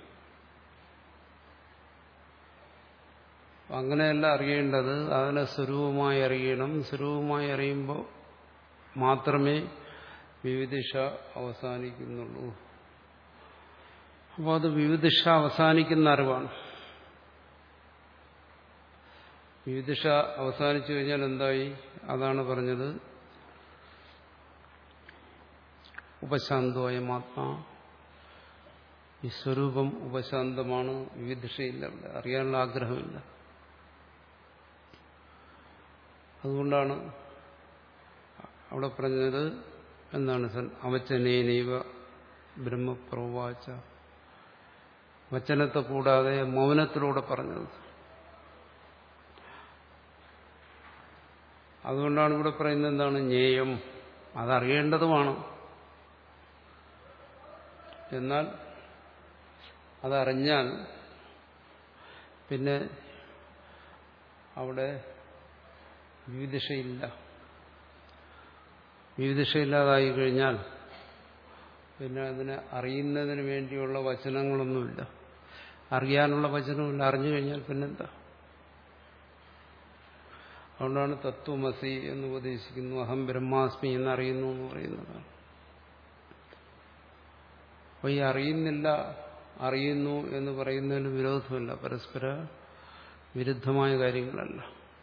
അങ്ങനെയല്ല അറിയേണ്ടത് അതിനെ സ്വരൂപമായി അറിയണം സ്വരൂപമായി അറിയുമ്പോൾ മാത്രമേ വിവിധിഷ അവസാനിക്കുന്നുള്ളൂ അപ്പോൾ അത് വിവിധിഷ അവസാനിക്കുന്ന അറിവാണ് വിവിധിഷ അവസാനിച്ചു കഴിഞ്ഞാൽ എന്തായി അതാണ് പറഞ്ഞത് ഉപശാന്തോയമാത്മാ ഈ സ്വരൂപം ഉപശാന്തമാണ് വിവിധിഷയില്ല അവിടെ അറിയാനുള്ള ആഗ്രഹമില്ല അതുകൊണ്ടാണ് അവിടെ പറഞ്ഞത് എന്താണ് സൻ അവച്ചനേനൈവ ബ്രഹ്മപ്രവാച വചനത്തെ കൂടാതെ മൗനത്തിലൂടെ പറഞ്ഞത് അതുകൊണ്ടാണ് ഇവിടെ പറയുന്നത് എന്താണ് ജ്ഞേയം അതറിയേണ്ടതുമാണ് എന്നാൽ അതറിഞ്ഞാൽ പിന്നെ അവിടെ വിവിധിഷയില്ല വിവിധിഷയില്ലാതായി കഴിഞ്ഞാൽ പിന്നെ അതിനെ അറിയുന്നതിന് വേണ്ടിയുള്ള വചനങ്ങളൊന്നുമില്ല അറിയാനുള്ള വചനമില്ല അറിഞ്ഞു കഴിഞ്ഞാൽ പിന്നെന്താ അതുകൊണ്ടാണ് തത്വമസി എന്ന് ഉപദേശിക്കുന്നു അഹം ബ്രഹ്മാസ്മി എന്നറിയുന്നു എന്ന് പറയുന്നതാണ് അപ്പോൾ ഈ അറിയുന്നില്ല അറിയുന്നു എന്ന് പറയുന്നതിന് വിരോധമില്ല പരസ്പര വിരുദ്ധമായ കാര്യങ്ങളല്ല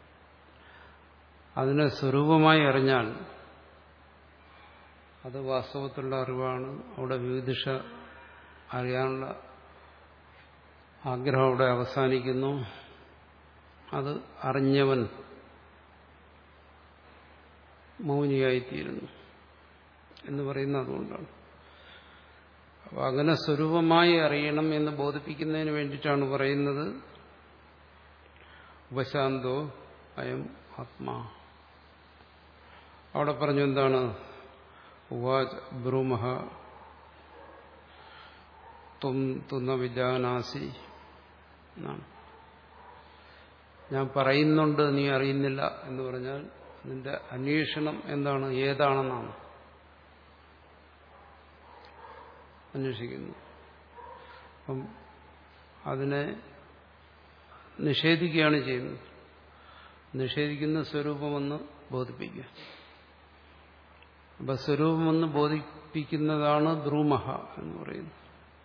അതിനെ സ്വരൂപമായി അറിഞ്ഞാൽ അത് വാസ്തവത്തിലുള്ള അറിവാണ് അവിടെ വിവിധിഷ അറിയാനുള്ള ആഗ്രഹം അവിടെ അവസാനിക്കുന്നു അത് അറിഞ്ഞവൻ മൗനിയായിത്തീരുന്നു എന്ന് പറയുന്നത് അതുകൊണ്ടാണ് അപ്പോൾ അങ്ങനെ സ്വരൂപമായി അറിയണം എന്ന് ബോധിപ്പിക്കുന്നതിന് വേണ്ടിയിട്ടാണ് പറയുന്നത് ഉപശാന്തോ അയം ആത്മാ അവിടെ പറഞ്ഞു എന്താണ് ഉവാച് ബ്രൂമഹ ത്വം തുന്ന വിജാനാസി എന്നാണ് ഞാൻ പറയുന്നുണ്ട് നീ അറിയുന്നില്ല എന്ന് പറഞ്ഞാൽ നിന്റെ അന്വേഷണം എന്താണ് ഏതാണെന്നാണ് അന്വേഷിക്കുന്നു അപ്പം അതിനെ നിഷേധിക്കുകയാണ് ചെയ്യുന്നത് നിഷേധിക്കുന്ന സ്വരൂപമെന്ന് ബോധിപ്പിക്കുക അപ്പൊ സ്വരൂപമെന്ന് ബോധിപ്പിക്കുന്നതാണ് ദ്രൂമഹ എന്ന് പറയുന്നത്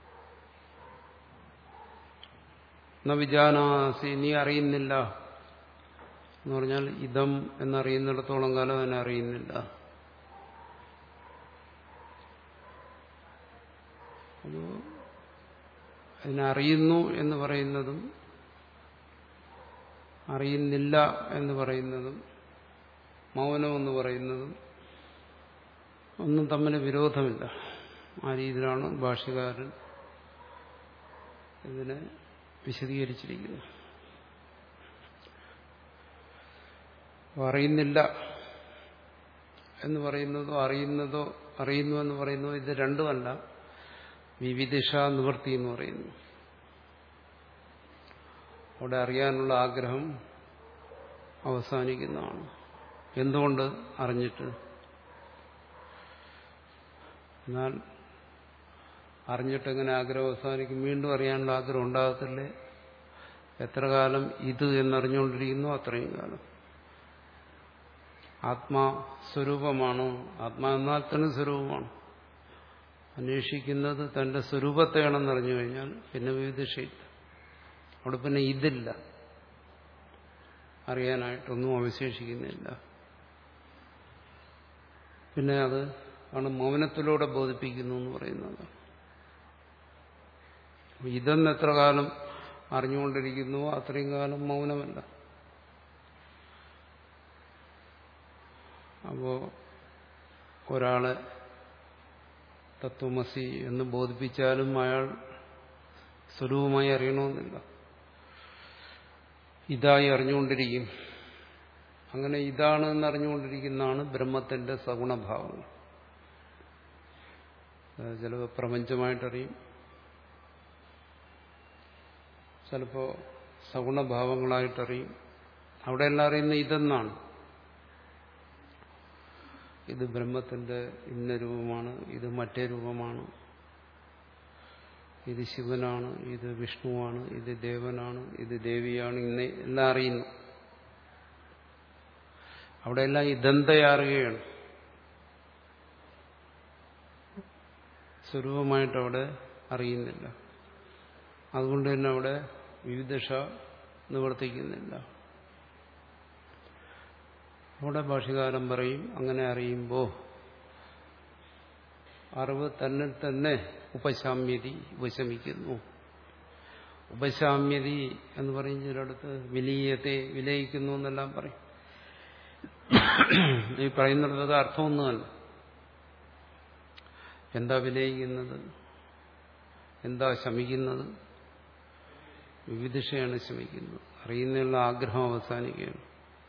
ന വിജാനാസി നീ അറിയുന്നില്ല എന്ന് പറഞ്ഞാൽ ഇതം എന്നറിയുന്നിടത്തോളം കാലം അതിനെ അറിയുന്നില്ല അത് അതിനറിയുന്നു എന്ന് പറയുന്നതും അറിയുന്നില്ല എന്ന് പറയുന്നതും മൗനം എന്ന് പറയുന്നതും ഒന്നും തമ്മിൽ വിരോധമില്ല ആ രീതിയിലാണ് ഭാഷ്യകാരൻ ഇതിനെ വിശദീകരിച്ചിരിക്കുന്നത് അറിയുന്നില്ല എന്ന് പറയുന്നതോ അറിയുന്നതോ അറിയുന്നു എന്ന് പറയുന്നതോ ഇത് രണ്ടുമല്ല വിവിധിഷ നിവൃത്തി എന്ന് പറയുന്നു അവിടെ അറിയാനുള്ള ആഗ്രഹം അവസാനിക്കുന്നതാണ് എന്തുകൊണ്ട് അറിഞ്ഞിട്ട് എന്നാൽ അറിഞ്ഞിട്ടെങ്ങനെ ആഗ്രഹം അവസാനിക്കും വീണ്ടും അറിയാനുള്ള ആഗ്രഹം ഉണ്ടാകത്തില്ലേ എത്ര കാലം ഇത് എന്നറിഞ്ഞുകൊണ്ടിരിക്കുന്നു അത്രയും കാലം ആത്മാ സ്വരൂപമാണ് ആത്മാ എന്നാൽ തന്നെ സ്വരൂപമാണ് അന്വേഷിക്കുന്നത് തന്റെ സ്വരൂപത്തെയാണെന്ന് അറിഞ്ഞു കഴിഞ്ഞാൽ പിന്നെ വിവിധയില്ല അവിടെ പിന്നെ ഇതില്ല അറിയാനായിട്ടൊന്നും അവശേഷിക്കുന്നില്ല പിന്നെ അത് ആണ് മൗനത്തിലൂടെ ബോധിപ്പിക്കുന്നു എന്ന് പറയുന്നത് ഇതെന്ന് എത്ര കാലം അറിഞ്ഞുകൊണ്ടിരിക്കുന്നുവോ അത്രയും കാലം മൗനമല്ല അപ്പോ ഒരാളെ തത്വമസി എന്ന് ബോധിപ്പിച്ചാലും അയാൾ സ്വരൂപമായി അറിയണമെന്നില്ല ഇതായി അറിഞ്ഞുകൊണ്ടിരിക്കും അങ്ങനെ ഇതാണ് എന്നറിഞ്ഞുകൊണ്ടിരിക്കുന്നതാണ് ബ്രഹ്മത്തിന്റെ സഗുണഭാവങ്ങൾ ചിലപ്പോൾ പ്രപഞ്ചമായിട്ടറിയും ചിലപ്പോൾ സഗുണഭാവങ്ങളായിട്ടറിയും അവിടെ എല്ലാം അറിയുന്ന ഇതെന്നാണ് ഇത് ബ്രഹ്മത്തിന്റെ ഇന്ന രൂപമാണ് ഇത് മറ്റേ രൂപമാണ് ഇത് ശിവനാണ് ഇത് വിഷ്ണുവാണ് ഇത് ദേവനാണ് ഇത് ദേവിയാണ് ഇന്ന് എല്ലാം അറിയുന്നു അവിടെയെല്ലാം ഇതെന്തയാറുകയാണ് സ്വരൂപമായിട്ട് അവിടെ അറിയുന്നില്ല അതുകൊണ്ട് തന്നെ അവിടെ വിവിധ നിവർത്തിക്കുന്നില്ല അവിടെ ഭാഷകാരം പറയും അങ്ങനെ അറിയുമ്പോൾ അറിവ് തന്നെ തന്നെ ഉപശാമ്യതി ഉപശമിക്കുന്നു ഉപശാമ്യതി എന്ന് പറയും ചിലടത്ത് വിലീയത്തെ വിലയിക്കുന്നു എന്നെല്ലാം പറയും ഈ പറയുന്നിടത്തൊക്കെ അർത്ഥമൊന്നുമല്ല എന്താ വിലയിക്കുന്നത് എന്താ ശമിക്കുന്നത് വിവിധിഷയാണ് ശമിക്കുന്നത് അറിയുന്നതിനുള്ള ആഗ്രഹം അവസാനിക്കുകയാണ്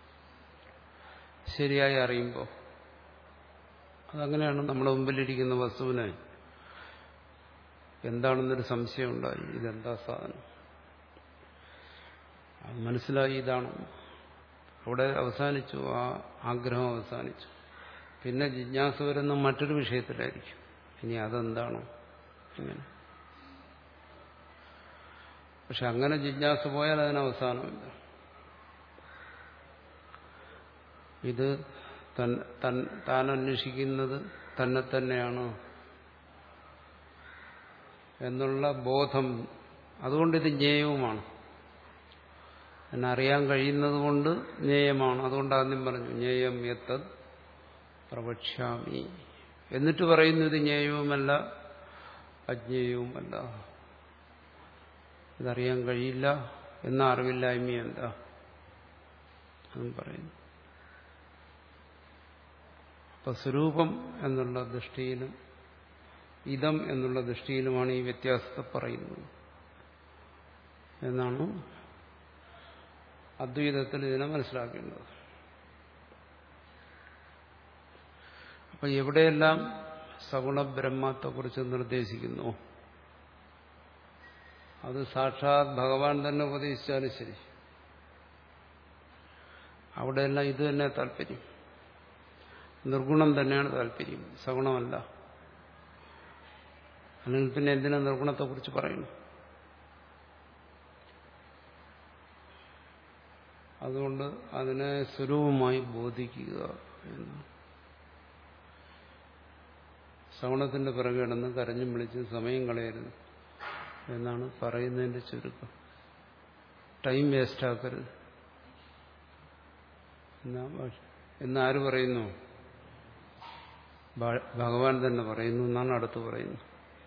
ശരിയായി അറിയുമ്പോൾ അതങ്ങനെയാണ് നമ്മുടെ മുമ്പിലിരിക്കുന്ന വസ്തുവിനെ എന്താണെന്നൊരു സംശയം ഉണ്ടായി ഇതെന്താ സാധനം അത് മനസ്സിലായി ഇതാണ് അവിടെ അവസാനിച്ചു ആ ആഗ്രഹം അവസാനിച്ചു പിന്നെ ജിജ്ഞാസ വരുന്ന മറ്റൊരു വിഷയത്തിലായിരിക്കും ഇനി അതെന്താണോ ഇങ്ങനെ പക്ഷെ അങ്ങനെ ജിജ്ഞാസ പോയാൽ അതിന് അവസാനമില്ല ഇത് താൻ അന്വേഷിക്കുന്നത് തന്നെ തന്നെയാണ് എന്നുള്ള ബോധം അതുകൊണ്ട് ഇത് ജ്ഞേയവുമാണ് എന്നെ അറിയാൻ കഴിയുന്നത് കൊണ്ട് ജ്ഞേയമാണ് അതുകൊണ്ട് ആദ്യം പറഞ്ഞു ജ്ഞേയം എത്തത് പ്രവക്ഷ്യാമി എന്നിട്ട് പറയുന്നു ഇത് ജ്ഞേയവുമല്ല അജ്ഞേയവുമല്ല ഇതറിയാൻ കഴിയില്ല എന്ന അറിവില്ലായ്മയല്ല അതും പറയുന്നു അപ്പൊ സ്വരൂപം എന്നുള്ള ദൃഷ്ടിയിലും ഇതം എന്നുള്ള ദൃഷ്ടിയിലുമാണ് ഈ വ്യത്യാസത്തെ പറയുന്നത് എന്നാണ് അദ്വൈതത്തിൽ ഇതിനെ മനസ്സിലാക്കേണ്ടത് അപ്പൊ എവിടെയെല്ലാം സഗുണ ബ്രഹ്മത്തെക്കുറിച്ച് നിർദ്ദേശിക്കുന്നു അത് സാക്ഷാത് ഭഗവാൻ തന്നെ ഉപദേശിച്ചാലും ശരി അവിടെയെല്ലാം ഇത് തന്നെ താല്പര്യം നിർഗുണം തന്നെയാണ് താല്പര്യം സഗുണമല്ല അല്ലെങ്കിൽ പിന്നെ എന്തിനാ നിർഗുണത്തെക്കുറിച്ച് പറയുന്നു അതുകൊണ്ട് അതിനെ സ്വരൂപമായി ബോധിക്കുക എന്ന് സഗുണത്തിന്റെ പിറകെ കിടന്ന് കരഞ്ഞും വിളിച്ചും സമയം കളയരുത് എന്നാണ് പറയുന്നതിന്റെ ചുരുക്കം ടൈം വേസ്റ്റ് ആക്കരുത് എന്നാ എന്നാര് പറയുന്നു ഭഗവാൻ തന്നെ പറയുന്നു എന്നാണ് അടുത്ത് പറയുന്നത്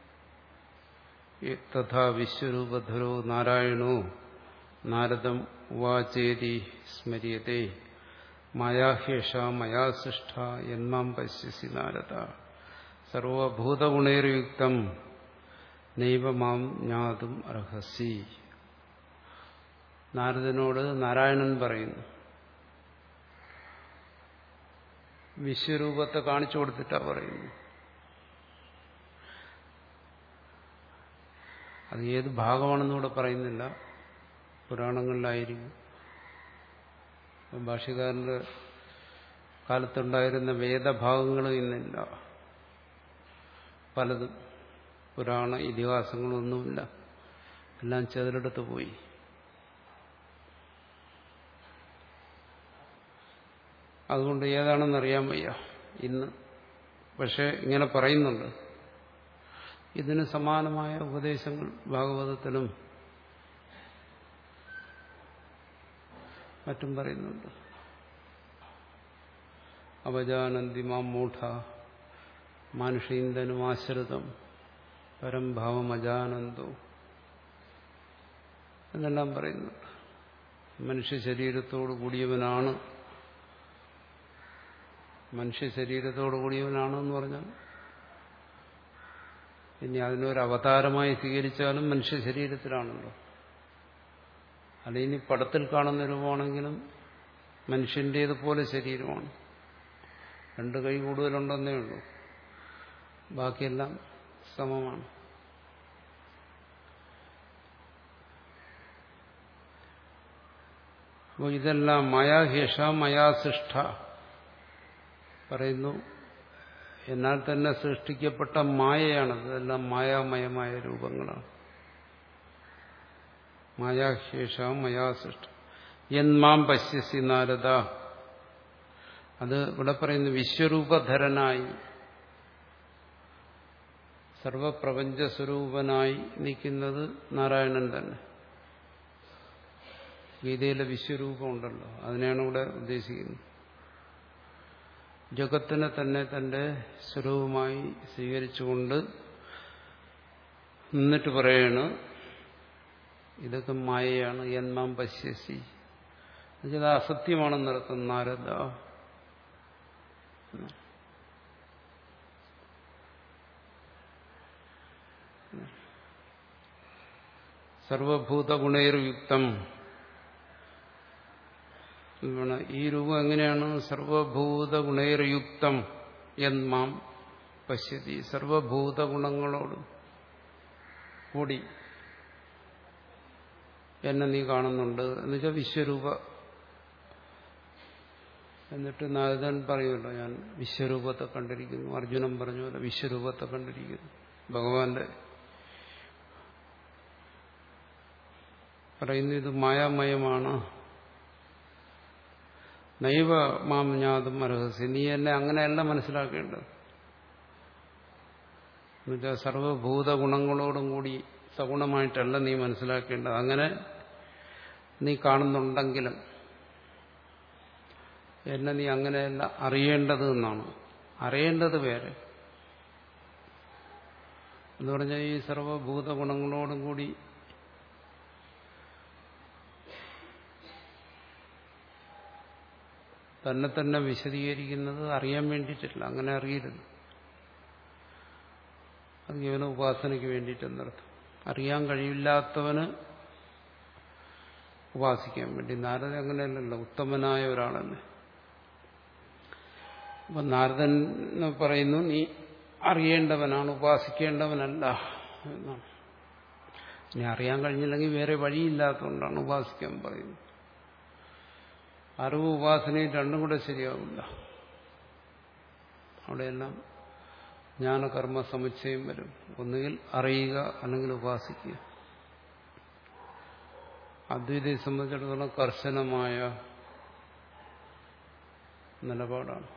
തഥാ വിശ്വരൂപധരോ നാരായണോ നാരദം ഉവാചേതി സ്മര്യത്തെ മായാഹ്യേഷ മയാ സൃഷ്ട എന്മാം പശ്യസി നാരദ സർവഭൂതഗുണേർയുക്തം നൈവ മാം ജ്ഞാതും അർഹസി നാരദനോട് നാരായണൻ പറയുന്നു വിശ്വരൂപത്തെ കാണിച്ചു കൊടുത്തിട്ടാ പറയുന്നു അത് ഏത് ഭാഗമാണെന്നൂടെ പറയുന്നില്ല പുരാണങ്ങളിലായിരിക്കും ഭാഷ്യകാരന്റെ കാലത്തുണ്ടായിരുന്ന വേദഭാഗങ്ങളും ഇന്നില്ല പലതും പുരാണ ഇതിഹാസങ്ങളൊന്നുമില്ല എല്ലാം ചെതിലെടുത്ത് പോയി അതുകൊണ്ട് ഏതാണെന്ന് അറിയാൻ വയ്യ ഇന്ന് പക്ഷെ ഇങ്ങനെ പറയുന്നുണ്ട് ഇതിന് സമാനമായ ഉപദേശങ്ങൾ ഭാഗവതത്തിലും മറ്റും പറയുന്നുണ്ട് അവജാനന്തി മാം മൂഢ മാനുഷീന്ദനും ആശ്രിതം പരംഭാവം അജാനന്ദോ എന്നെല്ലാം പറയുന്നുണ്ട് മനുഷ്യ ശരീരത്തോടു കൂടിയവനാണ് മനുഷ്യ ശരീരത്തോടു കൂടിയവനാണെന്ന് പറഞ്ഞാൽ ഇനി അതിനൊരു അവതാരമായി സ്വീകരിച്ചാലും മനുഷ്യ ശരീരത്തിലാണല്ലോ അല്ല ഇനി പടത്തിൽ കാണുന്ന രൂപമാണെങ്കിലും മനുഷ്യൻ്റേതുപോലെ ശരീരമാണ് രണ്ട് കൈ കൂടുതലുണ്ടെന്നേ ഉള്ളൂ ബാക്കിയെല്ലാം സമമാണ് അപ്പോൾ ഇതെല്ലാം മയാഹേഷ മയാസൃഷ്ട പറയുന്നു എന്നാൽ തന്നെ സൃഷ്ടിക്കപ്പെട്ട മായയാണത് ഇതെല്ലാം മായാമയമായ രൂപങ്ങളാണ് മായാഹേഷ മയാസൃഷ്ട എന്മാം പശ്യസി നാരദ അത് ഇവിടെ പറയുന്നു വിശ്വരൂപധരനായി സർവപ്രപഞ്ചസ്വരൂപനായി നിൽക്കുന്നത് നാരായണൻ തന്നെ ഗീതയിലെ വിശ്വരൂപം ഉണ്ടല്ലോ അതിനെയാണ് ഇവിടെ ഉദ്ദേശിക്കുന്നത് ജഗത്തിനെ തന്നെ തന്റെ സ്വരൂപമായി സ്വീകരിച്ചുകൊണ്ട് നിന്നിട്ട് പറയാണ് ഇതൊക്കെ മായയാണ് എന്മാം പശ്യസി എന്നുവെച്ചാൽ അസത്യമാണെന്നർത്ഥം നാരദ സർവഭൂതഗുണൈർയുക്തം ഈ രൂപം എങ്ങനെയാണ് സർവഭൂത ഗുണൈർയുക്തം എന്മാം പശ്യതി സർവഭൂത ഗുണങ്ങളോടും കൂടി എന്നെ നീ കാണുന്നുണ്ട് എന്നുവെച്ചാൽ വിശ്വരൂപ എന്നിട്ട് നാരദൻ പറയുമല്ലോ ഞാൻ വിശ്വരൂപത്തെ കണ്ടിരിക്കുന്നു അർജുനൻ പറഞ്ഞ വിശ്വരൂപത്തെ കണ്ടിരിക്കുന്നു ഭഗവാന്റെ പറയുന്നു ഇത് മായാമയമാണ് നൈവ മാം ജ്ഞാതും അർഹസി നീ എന്നെ അങ്ങനെയല്ല മനസ്സിലാക്കേണ്ടത് എന്നുവെച്ചാൽ സർവഭൂത ഗുണങ്ങളോടും കൂടി സഗുണമായിട്ടല്ല നീ മനസ്സിലാക്കേണ്ടത് അങ്ങനെ നീ കാണുന്നുണ്ടെങ്കിലും എന്നെ നീ അങ്ങനെയല്ല അറിയേണ്ടത് എന്നാണ് അറിയേണ്ടത് വേറെ എന്ന് പറഞ്ഞാൽ ഈ സർവഭൂത ഗുണങ്ങളോടും കൂടി തന്നെ തന്നെ വിശദീകരിക്കുന്നത് അറിയാൻ വേണ്ടിയിട്ടില്ല അങ്ങനെ അറിയരുത് അത് കേവലം ഉപാസനയ്ക്ക് വേണ്ടിയിട്ടെന്നർത്ഥം അറിയാൻ കഴിയില്ലാത്തവന് ഉപാസിക്കാൻ വേണ്ടി നാരദ അങ്ങനെയല്ലല്ലോ ഉത്തമനായ ഒരാളല്ലേ അപ്പൊ നാരദൻ പറയുന്നു നീ അറിയേണ്ടവനാണ് ഉപാസിക്കേണ്ടവനല്ല എന്നാണ് ഇനി അറിയാൻ കഴിഞ്ഞില്ലെങ്കിൽ വേറെ വഴിയില്ലാത്തതുകൊണ്ടാണ് ഉപാസിക്കാൻ പറയുന്നത് അറിവ് ഉപാസനയും രണ്ടും കൂടെ ശരിയാവില്ല അവിടെയെല്ലാം ജ്ഞാനകർമ്മ സമുച്ചയം വരും ഒന്നുകിൽ അറിയുക അല്ലെങ്കിൽ ഉപാസിക്കുക അദ്വൈതയെ സംബന്ധിച്ചിടത്തോളം കർശനമായ നിലപാടാണ്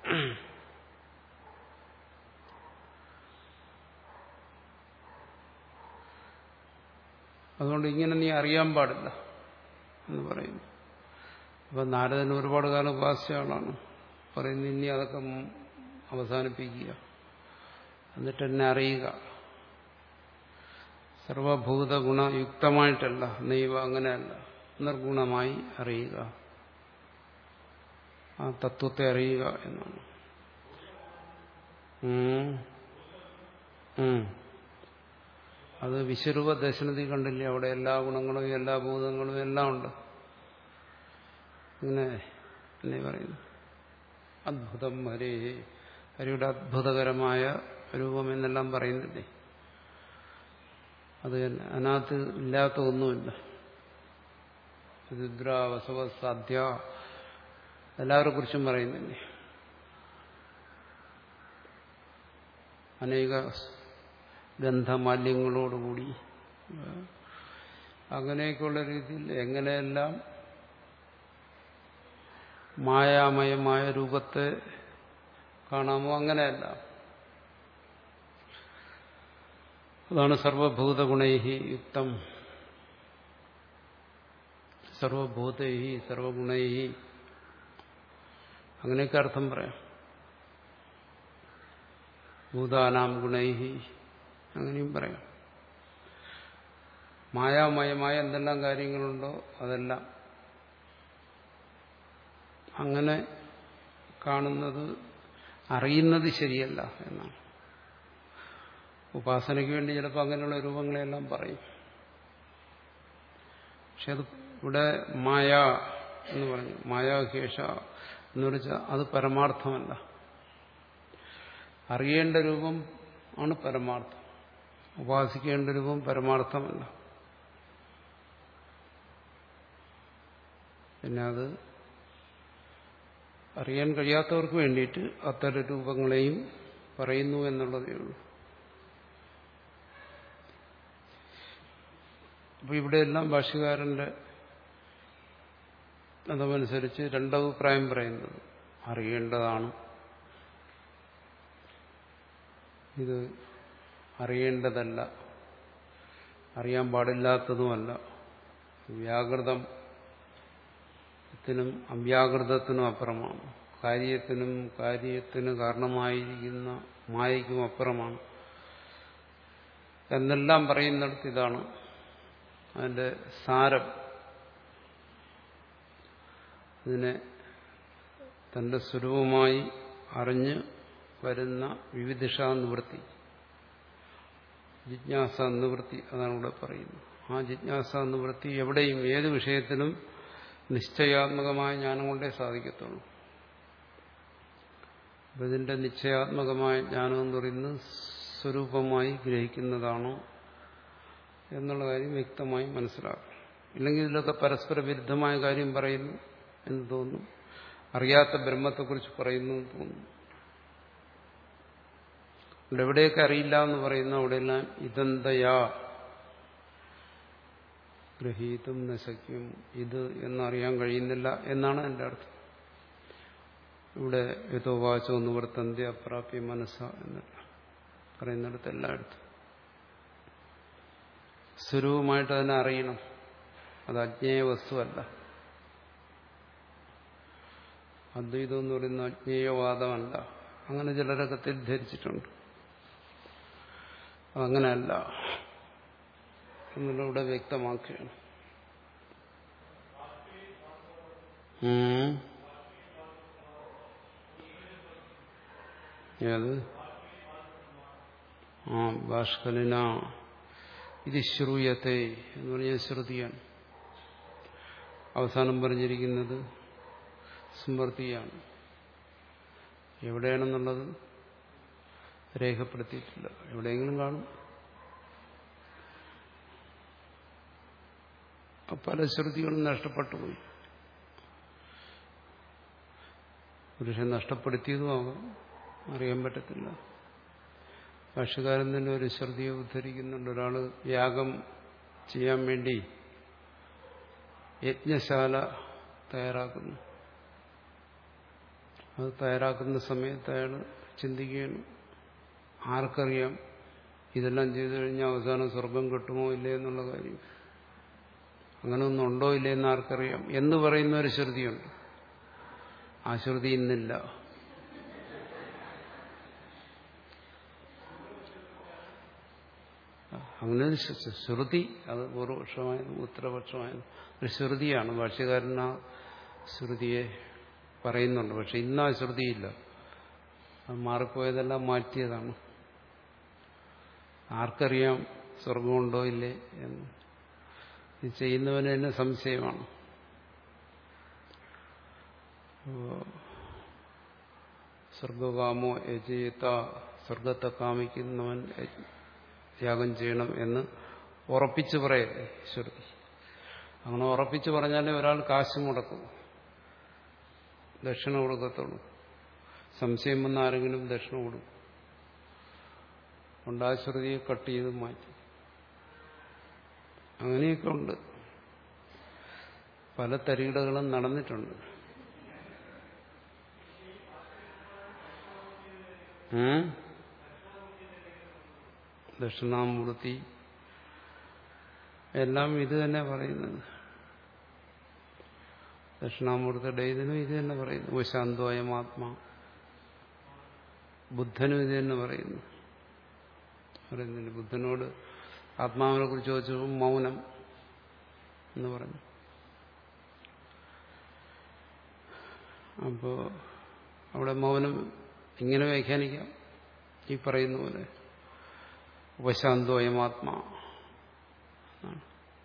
അതുകൊണ്ട് ഇങ്ങനെ നീ അറിയാൻ പാടില്ല എന്ന് പറയുന്നു അപ്പൊ നാരദൻ ഒരുപാട് കാലം ഉപാസിച്ച ആളാണ് പറയുന്നു ഇനി അതൊക്കെ അവസാനിപ്പിക്കുക എന്നിട്ട് എന്നെ അറിയുക സർവഭൂത ഗുണയുക്തമായിട്ടല്ല നെയ്വ അങ്ങനെയല്ല നിർഗുണമായി അറിയുക ആ തത്വത്തെ അറിയുക എന്നാണ് അത് വിശ്വരൂപ ദർശനത്തിൽ കണ്ടില്ലേ അവിടെ എല്ലാ ഗുണങ്ങളും എല്ലാ ഭൂതങ്ങളും എല്ലാം ഉണ്ട് ഇങ്ങനെ എന്നെ പറയുന്നു അദ്ഭുതം ഹരേ ഹരിയുടെ അദ്ഭുതകരമായ രൂപം എന്നെല്ലാം പറയുന്നില്ലേ അത് അതിനകത്ത് ഇല്ലാത്ത ഒന്നുമില്ല രുദ്ര വസവ സാധ്യ എല്ലാവരെ കുറിച്ചും പറയുന്നില്ലേ അനേക ഗന്ധമാല്യങ്ങളോടുകൂടി അങ്ങനെയൊക്കെയുള്ള രീതിയിൽ എങ്ങനെയെല്ലാം മായാമയമായ രൂപത്തെ കാണാമോ അങ്ങനെയല്ല അതാണ് സർവഭൂതഗുണൈഹി യുക്തം സർവഭൂതൈഹി സർവഗുണൈഹി അങ്ങനെയൊക്കെ അർത്ഥം പറയാം ഭൂതാനാം ഗുണൈഹി അങ്ങനെയും പറയാം മായാമയമായ എന്തെല്ലാം കാര്യങ്ങളുണ്ടോ അതെല്ലാം അങ്ങനെ കാണുന്നത് അറിയുന്നത് ശരിയല്ല എന്നാണ് ഉപാസനയ്ക്ക് വേണ്ടി ചിലപ്പോൾ അങ്ങനെയുള്ള രൂപങ്ങളെല്ലാം പറയും പക്ഷെ അത് ഇവിടെ മായ എന്ന് പറഞ്ഞു മായാകേശ എന്ന് വെച്ചാൽ അത് പരമാർത്ഥമല്ല അറിയേണ്ട രൂപം ആണ് പരമാർത്ഥം ഉപാസിക്കേണ്ട രൂപം പരമാർത്ഥമല്ല പിന്നെ അത് അറിയാൻ കഴിയാത്തവർക്ക് വേണ്ടിയിട്ട് അത്തരം രൂപങ്ങളെയും പറയുന്നു എന്നുള്ളതേ ഉള്ളൂ അപ്പൊ ഇവിടെയെല്ലാം ഭാഷ്യകാരന്റെ അതനുസരിച്ച് രണ്ടഭിപ്രായം പറയുന്നത് അറിയേണ്ടതാണ് ഇത് അറിയേണ്ടതല്ല അറിയാൻ പാടില്ലാത്തതുമല്ല വ്യാകൃതം ത്തിനും അവ്യാകൃതത്തിനും അപ്പുറമാണ് കാര്യത്തിനും കാര്യത്തിന് കാരണമായിരിക്കുന്ന മായയ്ക്കും അപ്പുറമാണ് എന്നെല്ലാം പറയുന്നിടത്ത് ഇതാണ് അതിന്റെ സാരം ഇതിനെ തന്റെ സ്വരൂപമായി അറിഞ്ഞ് വരുന്ന വിവിധിഷ നിവൃത്തി ജിജ്ഞാസ നിവൃത്തി അതാണ് ഇവിടെ പറയുന്നത് ആ ജിജ്ഞാസ നിവൃത്തി എവിടെയും ഏത് വിഷയത്തിലും നിശ്ചയാത്മകമായ ജ്ഞാനം കൊണ്ടേ സാധിക്കത്തുള്ളൂ അപ്പൊ ഇതിന്റെ നിശ്ചയാത്മകമായ ജ്ഞാനം എന്ന് പറയുന്നത് സ്വരൂപമായി ഗ്രഹിക്കുന്നതാണോ എന്നുള്ള കാര്യം വ്യക്തമായി മനസ്സിലാക്കണം ഇല്ലെങ്കിൽ ഇതിലൊക്കെ പരസ്പര വിരുദ്ധമായ കാര്യം പറയുന്നു എന്ന് തോന്നുന്നു അറിയാത്ത ബ്രഹ്മത്തെക്കുറിച്ച് പറയുന്നു എന്ന് തോന്നുന്നു ഇവിടെ എവിടെയൊക്കെ അറിയില്ല എന്ന് പറയുന്ന അവിടെയെല്ലാം ഇതെന്തയാ ഗ്രഹീതും നശയ്ക്കും ഇത് എന്നറിയാൻ കഴിയുന്നില്ല എന്നാണ് എൻ്റെ അർത്ഥം ഇവിടെ യഥോ വാചോ നിവർത്തന്തി അപ്രാപ്യ മനസ്സ എന്നില്ല പറയുന്നിടത്ത് എല്ലായിടത്തും സ്വരൂപമായിട്ട് അതിനെ അറിയണം അത് അജ്ഞേയ വസ്തുവല്ല അദ്വൈതം എന്ന് പറയുന്ന അജ്ഞേയവാദമല്ല അങ്ങനെ ചിലരൊക്കെ തെറ്റിദ്ധരിച്ചിട്ടുണ്ട് അതങ്ങനെയല്ല എന്നുള്ള ഇവിടെ വ്യക്തമാക്കുകയാണ് ഏത് ആ ഭാഷ്കലിന ഇത് ശ്രൂയത്തെ എന്ന് പറഞ്ഞ ശ്രുതിയാണ് അവസാനം പറഞ്ഞിരിക്കുന്നത് സ്മൃതിയാണ് എവിടെയാണെന്നുള്ളത് രേഖപ്പെടുത്തിയിട്ടില്ല എവിടെയെങ്കിലും കാണും പല ശ്രുതികളും നഷ്ടപ്പെട്ടു പോയി പുരുഷൻ നഷ്ടപ്പെടുത്തിയതുമാകാം അറിയാൻ പറ്റത്തില്ല ഭാഷകാരൻ തന്നെ ഒരു ശ്രുതിയെ ഉദ്ധരിക്കുന്നുണ്ട് ഒരാൾ യാഗം ചെയ്യാൻ വേണ്ടി യജ്ഞശാല തയ്യാറാക്കുന്നു അത് തയ്യാറാക്കുന്ന സമയത്ത് അയാൾ ചിന്തിക്കുകയാണ് ആർക്കറിയാം ഇതെല്ലാം ചെയ്തു കഴിഞ്ഞാൽ അവസാനം സ്വർഗം കിട്ടുമോ ഇല്ലേ എന്നുള്ള കാര്യം അങ്ങനെ ഒന്നും ഉണ്ടോ ഇല്ലേ എന്ന് ആർക്കറിയാം എന്ന് പറയുന്ന ഒരു ശ്രുതിയുണ്ട് ആ ശ്രുതി ഇന്നില്ല അങ്ങനെ ഒരു ശ്രുതി അത് പൂർവപക്ഷമായാലും ഉത്തരപക്ഷമായാലും ഒരു ശ്രുതിയാണ് ഭാഷ്യകാരൻ ആ ശ്രുതിയെ പറയുന്നുണ്ട് പക്ഷെ ഇന്ന് ആ ശ്രുതിയില്ല അത് മാറിപ്പോയതെല്ലാം മാറ്റിയതാണ് ആർക്കറിയാം സ്വർഗമുണ്ടോ ഇല്ലേ എന്ന് ഇത് ചെയ്യുന്നവന് തന്നെ സംശയമാണ് സ്വർഗകാമോ യജയത്ത സ്വർഗത്തെ കാമിക്കുന്നവൻ യാഗം ചെയ്യണം എന്ന് ഉറപ്പിച്ചു പറയല്ലേ ശ്രുതി അങ്ങനെ ഉറപ്പിച്ചു പറഞ്ഞാലേ ഒരാൾ കാശ് മുടക്കും ദക്ഷിണ കൊടുക്കത്തുള്ളൂ സംശയം വന്ന ആരെങ്കിലും ദക്ഷിണ കൊടുക്കും ഉണ്ട് ആ ശ്രുതിയെ കട്ട് ചെയ്ത് മാറ്റി അങ്ങനെയൊക്കെ ഉണ്ട് പല തരികിടകളും നടന്നിട്ടുണ്ട് ഉം? ദക്ഷിണാമൂർത്തി എല്ലാം ഇത് തന്നെ പറയുന്നത് ദക്ഷിണാമൂർത്തിയുടെ ഇതിനും ഇത് തന്നെ പറയുന്നു ഉപശാന്തോയം ആത്മാ ബുദ്ധനും ഇത് തന്നെ പറയുന്നു പറയുന്നില്ല ബുദ്ധനോട് ആത്മാവിനെ കുറിച്ച് ചോദിച്ചപ്പോൾ മൗനം എന്ന് പറഞ്ഞു അപ്പോൾ അവിടെ മൗനം ഇങ്ങനെ വ്യാഖ്യാനിക്കാം ഈ പറയുന്ന പോലെ ഉപശാന്തോയമാത്മാ എന്നാണ്.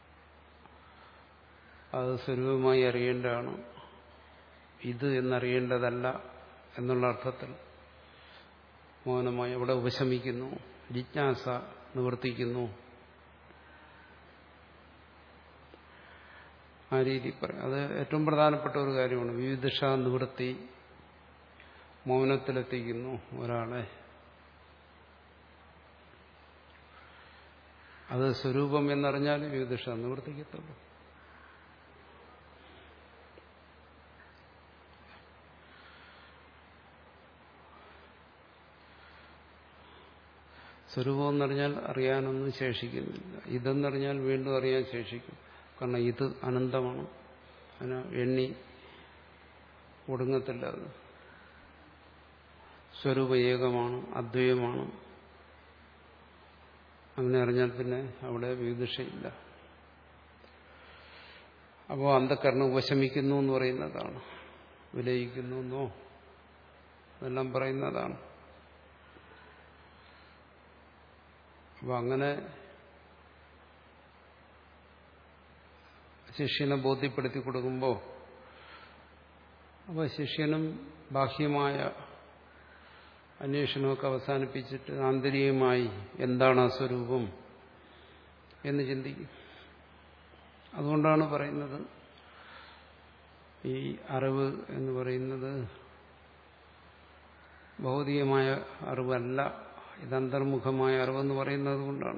അത് സ്വരൂപമായി അറിയേണ്ടതാണ് ഇത് എന്നറിയേണ്ടതല്ല എന്നുള്ള അർത്ഥത്തിൽ മൗനമായി അവിടെ ഉപശമിക്കുന്നു ജിജ്ഞാസ നിവർത്തിക്കുന്നു ആ രീതി പറയും അത് ഏറ്റവും പ്രധാനപ്പെട്ട ഒരു കാര്യമാണ് വിവിധ നിവൃത്തി മൗനത്തിലെത്തിക്കുന്നു ഒരാളെ അത് സ്വരൂപം എന്നറിഞ്ഞാൽ വിവിധ നിവർത്തിക്കത്തുള്ളൂ സ്വരൂപം എന്നറിഞ്ഞാൽ അറിയാനൊന്നും ശേഷിക്കുന്നില്ല ഇതെന്നറിഞ്ഞാൽ വീണ്ടും അറിയാൻ ശേഷിക്കും കാരണം ഇത് അനന്തമാണ് അതിന് എണ്ണി ഒടുങ്ങത്തില്ല അത് സ്വരൂപ ഏകമാണ് അദ്വൈതമാണ് അങ്ങനെ അറിഞ്ഞാൽ പിന്നെ അവിടെ വിദുഷയില്ല അപ്പോൾ അന്ധക്കരണം ഉപശമിക്കുന്നു എന്ന് പറയുന്നതാണ് വിലയിക്കുന്നു എന്നോ അതെല്ലാം പറയുന്നതാണ് അപ്പൊ അങ്ങനെ ശിഷ്യനെ ബോധ്യപ്പെടുത്തി കൊടുക്കുമ്പോൾ അപ്പോൾ ശിഷ്യനും ബാഹ്യമായ അന്വേഷണമൊക്കെ അവസാനിപ്പിച്ചിട്ട് ആന്തരികമായി എന്താണ് ആ സ്വരൂപം എന്ന് ചിന്തിക്കും അതുകൊണ്ടാണ് പറയുന്നത് ഈ അറിവ് എന്ന് പറയുന്നത് ഭൗതികമായ അറിവല്ല ഇത് അന്തർമുഖമായ അറിവെന്ന് പറയുന്നത് കൊണ്ടാണ്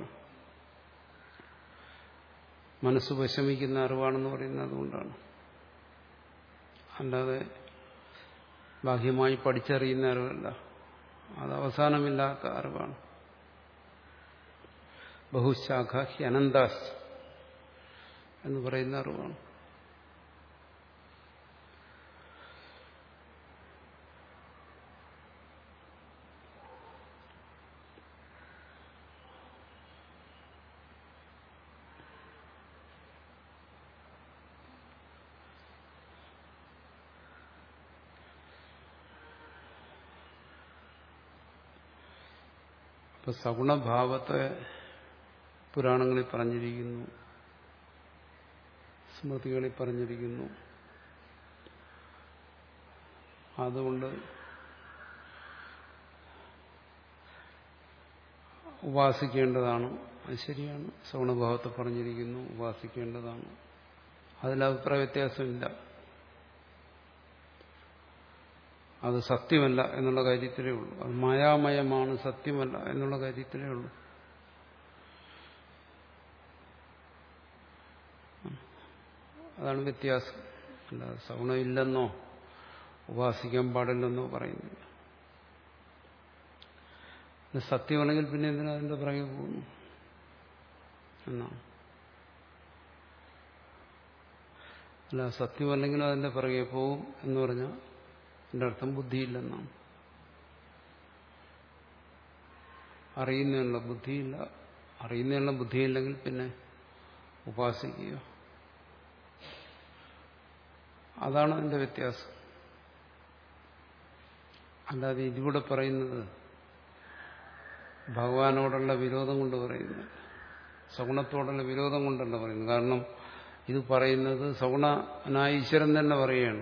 മനസ്സ് വിഷമിക്കുന്ന അറിവാണെന്ന് പറയുന്നത് കൊണ്ടാണ് അല്ലാതെ ബാഹ്യമായി പഠിച്ചറിയുന്ന അറിവല്ല അത് അവസാനമില്ലാത്ത അറിവാണ് ബഹുശാഖ ഹി അനന്താശ് എന്ന് പറയുന്ന അറിവാണ് ഇപ്പൊ സഗുണഭാവത്തെ പുരാണങ്ങളിൽ പറഞ്ഞിരിക്കുന്നു സ്മൃതികളിൽ പറഞ്ഞിരിക്കുന്നു അതുകൊണ്ട് ഉപാസിക്കേണ്ടതാണ് അത് ശരിയാണ് സഗുണഭാവത്തെ പറഞ്ഞിരിക്കുന്നു ഉപാസിക്കേണ്ടതാണ് അതിൽ അഭിപ്രായ വ്യത്യാസമില്ല അത് സത്യമല്ല എന്നുള്ള കാര്യത്തിലേ ഉള്ളൂ അത് മായാമയമാണ് സത്യമല്ല എന്നുള്ള കാര്യത്തിലേ ഉള്ളൂ അതാണ് വ്യത്യാസം അല്ല സഗുണമില്ലെന്നോ ഉപാസിക്കാൻ പാടില്ലെന്നോ പറയുന്നില്ല ഇത് സത്യമാണെങ്കിൽ പിന്നെ എന്തിനാ അതിന്റെ പുറകെ പോകുന്നു എന്നാണ് അല്ല സത്യമല്ലെങ്കിലും അതിന്റെ പുറകെ പോകും എന്ന് പറഞ്ഞാൽ എന്റെ അർത്ഥം ബുദ്ധിയില്ലെന്നാണ് അറിയുന്നതിനുള്ള ബുദ്ധിയില്ല അറിയുന്നതിനുള്ള ബുദ്ധിയില്ലെങ്കിൽ പിന്നെ ഉപാസിക്കുക അതാണ് അതിന്റെ വ്യത്യാസം അല്ലാതെ ഇതിലൂടെ പറയുന്നത് ഭഗവാനോടുള്ള വിരോധം കൊണ്ട് പറയുന്നത് സഗുണത്തോടുള്ള വിരോധം കൊണ്ടല്ല പറയുന്നത് കാരണം ഇത് പറയുന്നത് സഗുണനായ ഈശ്വരൻ തന്നെ പറയുകയാണ്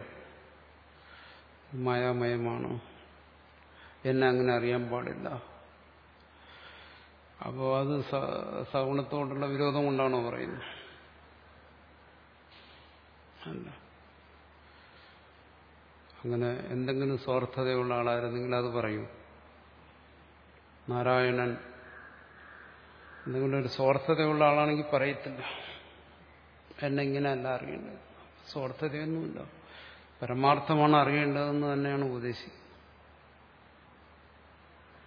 മായാമയമാണ് എന്നെ അങ്ങനെ അറിയാൻ പാടില്ല അപ്പോൾ അത് സഗുണത്തോടുള്ള വിരോധം കൊണ്ടാണോ പറയുന്നത് അല്ല അങ്ങനെ എന്തെങ്കിലും സ്വാർത്ഥതയുള്ള ആളായിരുന്നെങ്കിൽ അത് പറയൂ നാരായണൻ എന്തെങ്കിലും ഒരു സ്വാർത്ഥതയുള്ള ആളാണെങ്കിൽ പറയത്തില്ല എന്നെ ഇങ്ങനെയല്ല അറിയേണ്ടത് സ്വാർത്ഥതയൊന്നുമില്ല പരമാർത്ഥമാണ് അറിയേണ്ടതെന്ന് തന്നെയാണ് ഉപദേശിക്കുന്നത്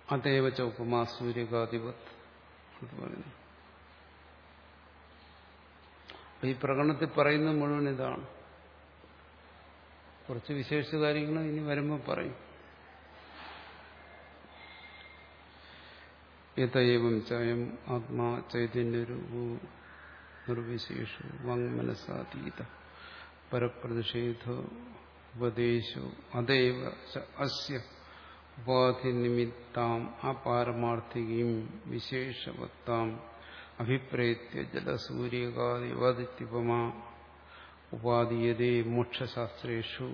അതേവ ചൗപ്പമാ സൂര്യകാധിപത് അത് പറയുന്നു അപ്പൊ ഈ പ്രകടനത്തിൽ പറയുന്നത് മുഴുവൻ ഇതാണ് കുറച്ച് വിശേഷ കാര്യങ്ങൾ ഇനി വരുമ്പോൾ പറയും യഥയവം ചയം ആത്മാ ചൈതന്യരൂപോ നിർവിശേഷു വാങ്മനസാതീത പരപ്രതിഷേധ ഉപദേശോ അതേവ അസ്യ ഉപാധിനിമിത്താം അപാരമാർത്ഥികയും വിശേഷവത്താം അഭിപ്രേത്യ ജലസൂര്യകാദിവദിത്യപമാ ഉപാദീയതേ മോക്ഷശാസ്ത്രേഷു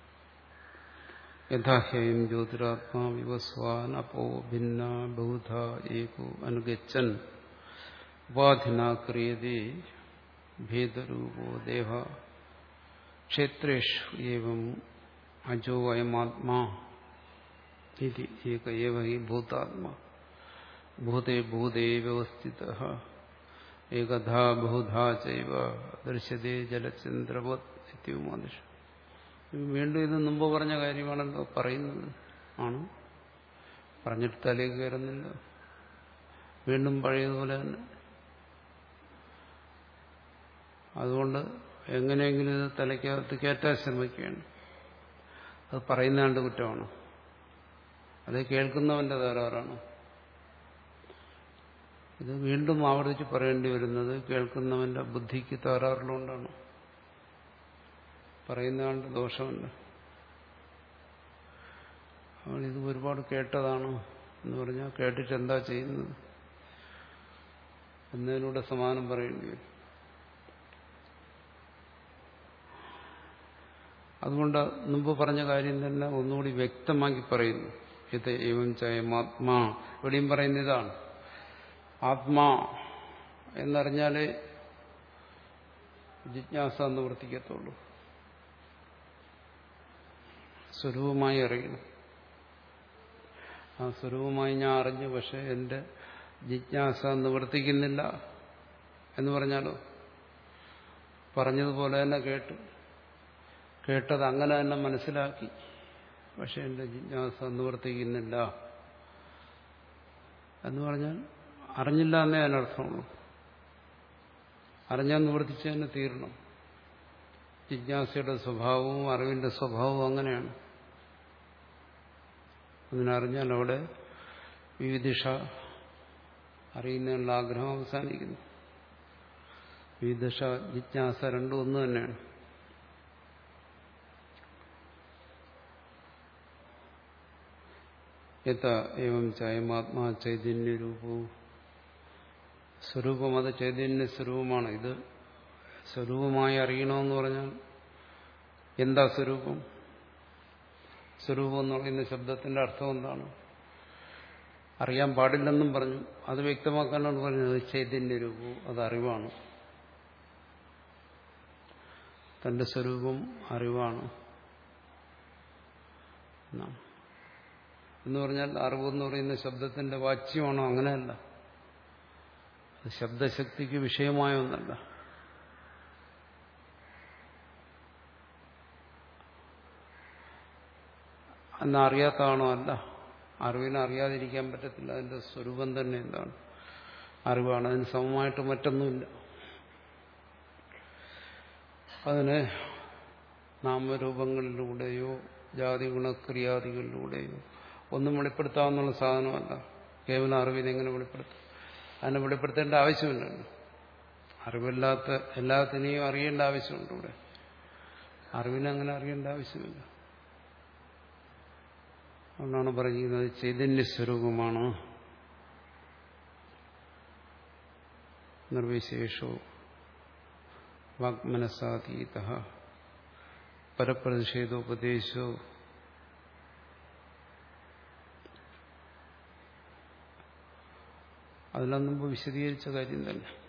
യഥാഹ്യം ജ്യോതിരാത്മാ വിവസ്വാൻ അപോ ഭിന്ന ബഹുധ ഏകോ അനുഗച്ഛൻ ഉപാധിന ക്രിയതേ ഭേദരൂപോ ദേഹ ക്ഷേത്രേഷു ഏവം അജോ അയമാത്മാ ഇതി ഏക ഏവ ഹി ഭൂതാത്മാ ഭൂതേ ഭൂതേ വ്യവസ്ഥിത ഏകധാ ബഹുധാ ചൈവ ദൃശ്യതേ ജലചന്ദ്രവത് ഇത്യവുമാദിഷു വീണ്ടും ഇത് മുമ്പ് പറഞ്ഞ കാര്യമാണല്ലോ പറയുന്നത് ആണ് പറഞ്ഞിട്ട് തലേക്ക് കയറുന്നില്ല വീണ്ടും പഴയതുപോലെ തന്നെ അതുകൊണ്ട് എങ്ങനെയെങ്കിലും ഇത് തലയ്ക്കകത്ത് കയറ്റാൻ ശ്രമിക്കുകയാണ് അത് പറയുന്നതാണ്ട് കുറ്റമാണ് അത് കേൾക്കുന്നവന്റെ തകരാറാണ് ഇത് വീണ്ടും ആവർത്തിച്ച് പറയേണ്ടി വരുന്നത് കേൾക്കുന്നവന്റെ ബുദ്ധിക്ക് തകരാറുള്ളതുകൊണ്ടാണ് പറയുന്നതാണ്ട് ദോഷമുണ്ട് അവൾ ഇത് ഒരുപാട് കേട്ടതാണ് എന്ന് പറഞ്ഞാൽ കേട്ടിട്ട് എന്താ ചെയ്യുന്നത് എന്നതിലൂടെ സമാനം പറയേണ്ടി വരും അതുകൊണ്ട് മുമ്പ് പറഞ്ഞ കാര്യം തന്നെ ഒന്നുകൂടി വ്യക്തമാക്കി പറയുന്നു ഇത് ഏവം ചയമാത്മാ ഇവിടെയും പറയുന്ന ഇതാണ് ആത്മാ എന്നറിഞ്ഞാലേ ജിജ്ഞാസ നിവർത്തിക്കത്തുള്ളൂ സ്വരൂപമായി അറിയണം ആ സ്വരൂപമായി ഞാൻ അറിഞ്ഞു പക്ഷെ എന്റെ ജിജ്ഞാസ നിവർത്തിക്കുന്നില്ല എന്ന് പറഞ്ഞാലോ പറഞ്ഞതുപോലെ തന്നെ കേട്ടു കേട്ടത് അങ്ങനെ തന്നെ മനസ്സിലാക്കി പക്ഷെ എന്റെ ജിജ്ഞാസ നിവർത്തിക്കുന്നില്ല എന്ന് പറഞ്ഞാൽ അറിഞ്ഞില്ല എന്നേ അതിനർത്ഥമുള്ളൂ അറിഞ്ഞാൽ നിവർത്തിച്ച് തന്നെ തീരണം ജിജ്ഞാസയുടെ സ്വഭാവവും അറിവിന്റെ സ്വഭാവവും അങ്ങനെയാണ് അതിനറിഞ്ഞാൽ അവിടെ വിവിധിഷ അറിയുന്നതിനുള്ള ആഗ്രഹം അവസാനിക്കുന്നു വിവിധ ജിജ്ഞാസ രണ്ടും ഒന്ന് തന്നെയാണ് യഥ ഏവം ചയമാത്മാ ചൈതന്യരൂപവും സ്വരൂപം അത് ചൈതന്യ സ്വരൂപമാണ് ഇത് സ്വരൂപമായി അറിയണമെന്ന് പറഞ്ഞാൽ എന്താ സ്വരൂപം സ്വരൂപം എന്ന് പറയുന്ന ശബ്ദത്തിന്റെ അർത്ഥം എന്താണ് അറിയാൻ പാടില്ലെന്നും പറഞ്ഞു അത് വ്യക്തമാക്കാനാണ് പറഞ്ഞത് ചൈതന്യ രൂപവും അത് അറിവാണ് തന്റെ സ്വരൂപം അറിവാണ് എന്ന് പറഞ്ഞാൽ അറിവെന്ന് പറയുന്ന ശബ്ദത്തിന്റെ വാച്യമാണോ അങ്ങനെയല്ല അത് ശബ്ദശക്തിക്ക് വിഷയമായ ഒന്നല്ല അന്ന് അറിയാത്തതാണോ അല്ല അറിവിനെ അറിയാതിരിക്കാൻ പറ്റത്തില്ല അതിന്റെ സ്വരൂപം തന്നെ എന്താണ് അറിവാണ് അതിന് സമമായിട്ട് മറ്റൊന്നുമില്ല അതിന് നാമരൂപങ്ങളിലൂടെയോ ജാതി ഗുണക്രിയാദികളിലൂടെയോ ഒന്നും വെളിപ്പെടുത്താവുന്ന സാധനമല്ല കേവലം അറിവിനെ എങ്ങനെ വെളിപ്പെടുത്തും അതിനെ വെളിപ്പെടുത്തേണ്ട ആവശ്യമില്ലല്ലോ അറിവില്ലാത്ത എല്ലാത്തിനെയും അറിയേണ്ട ആവശ്യമുണ്ട് ഇവിടെ അറിവിനെ അങ്ങനെ അറിയേണ്ട ആവശ്യമില്ല അതുകൊണ്ടാണ് പറയുന്നത് ചൈതന്യ സ്വരൂപമാണ് നിർവിശേഷോ വാഗ്മനസാതീത പരപ്രതിഷേധോപദേശോ അതെല്ലാം മുമ്പ് വിശദീകരിച്ച കാര്യം തന്നെ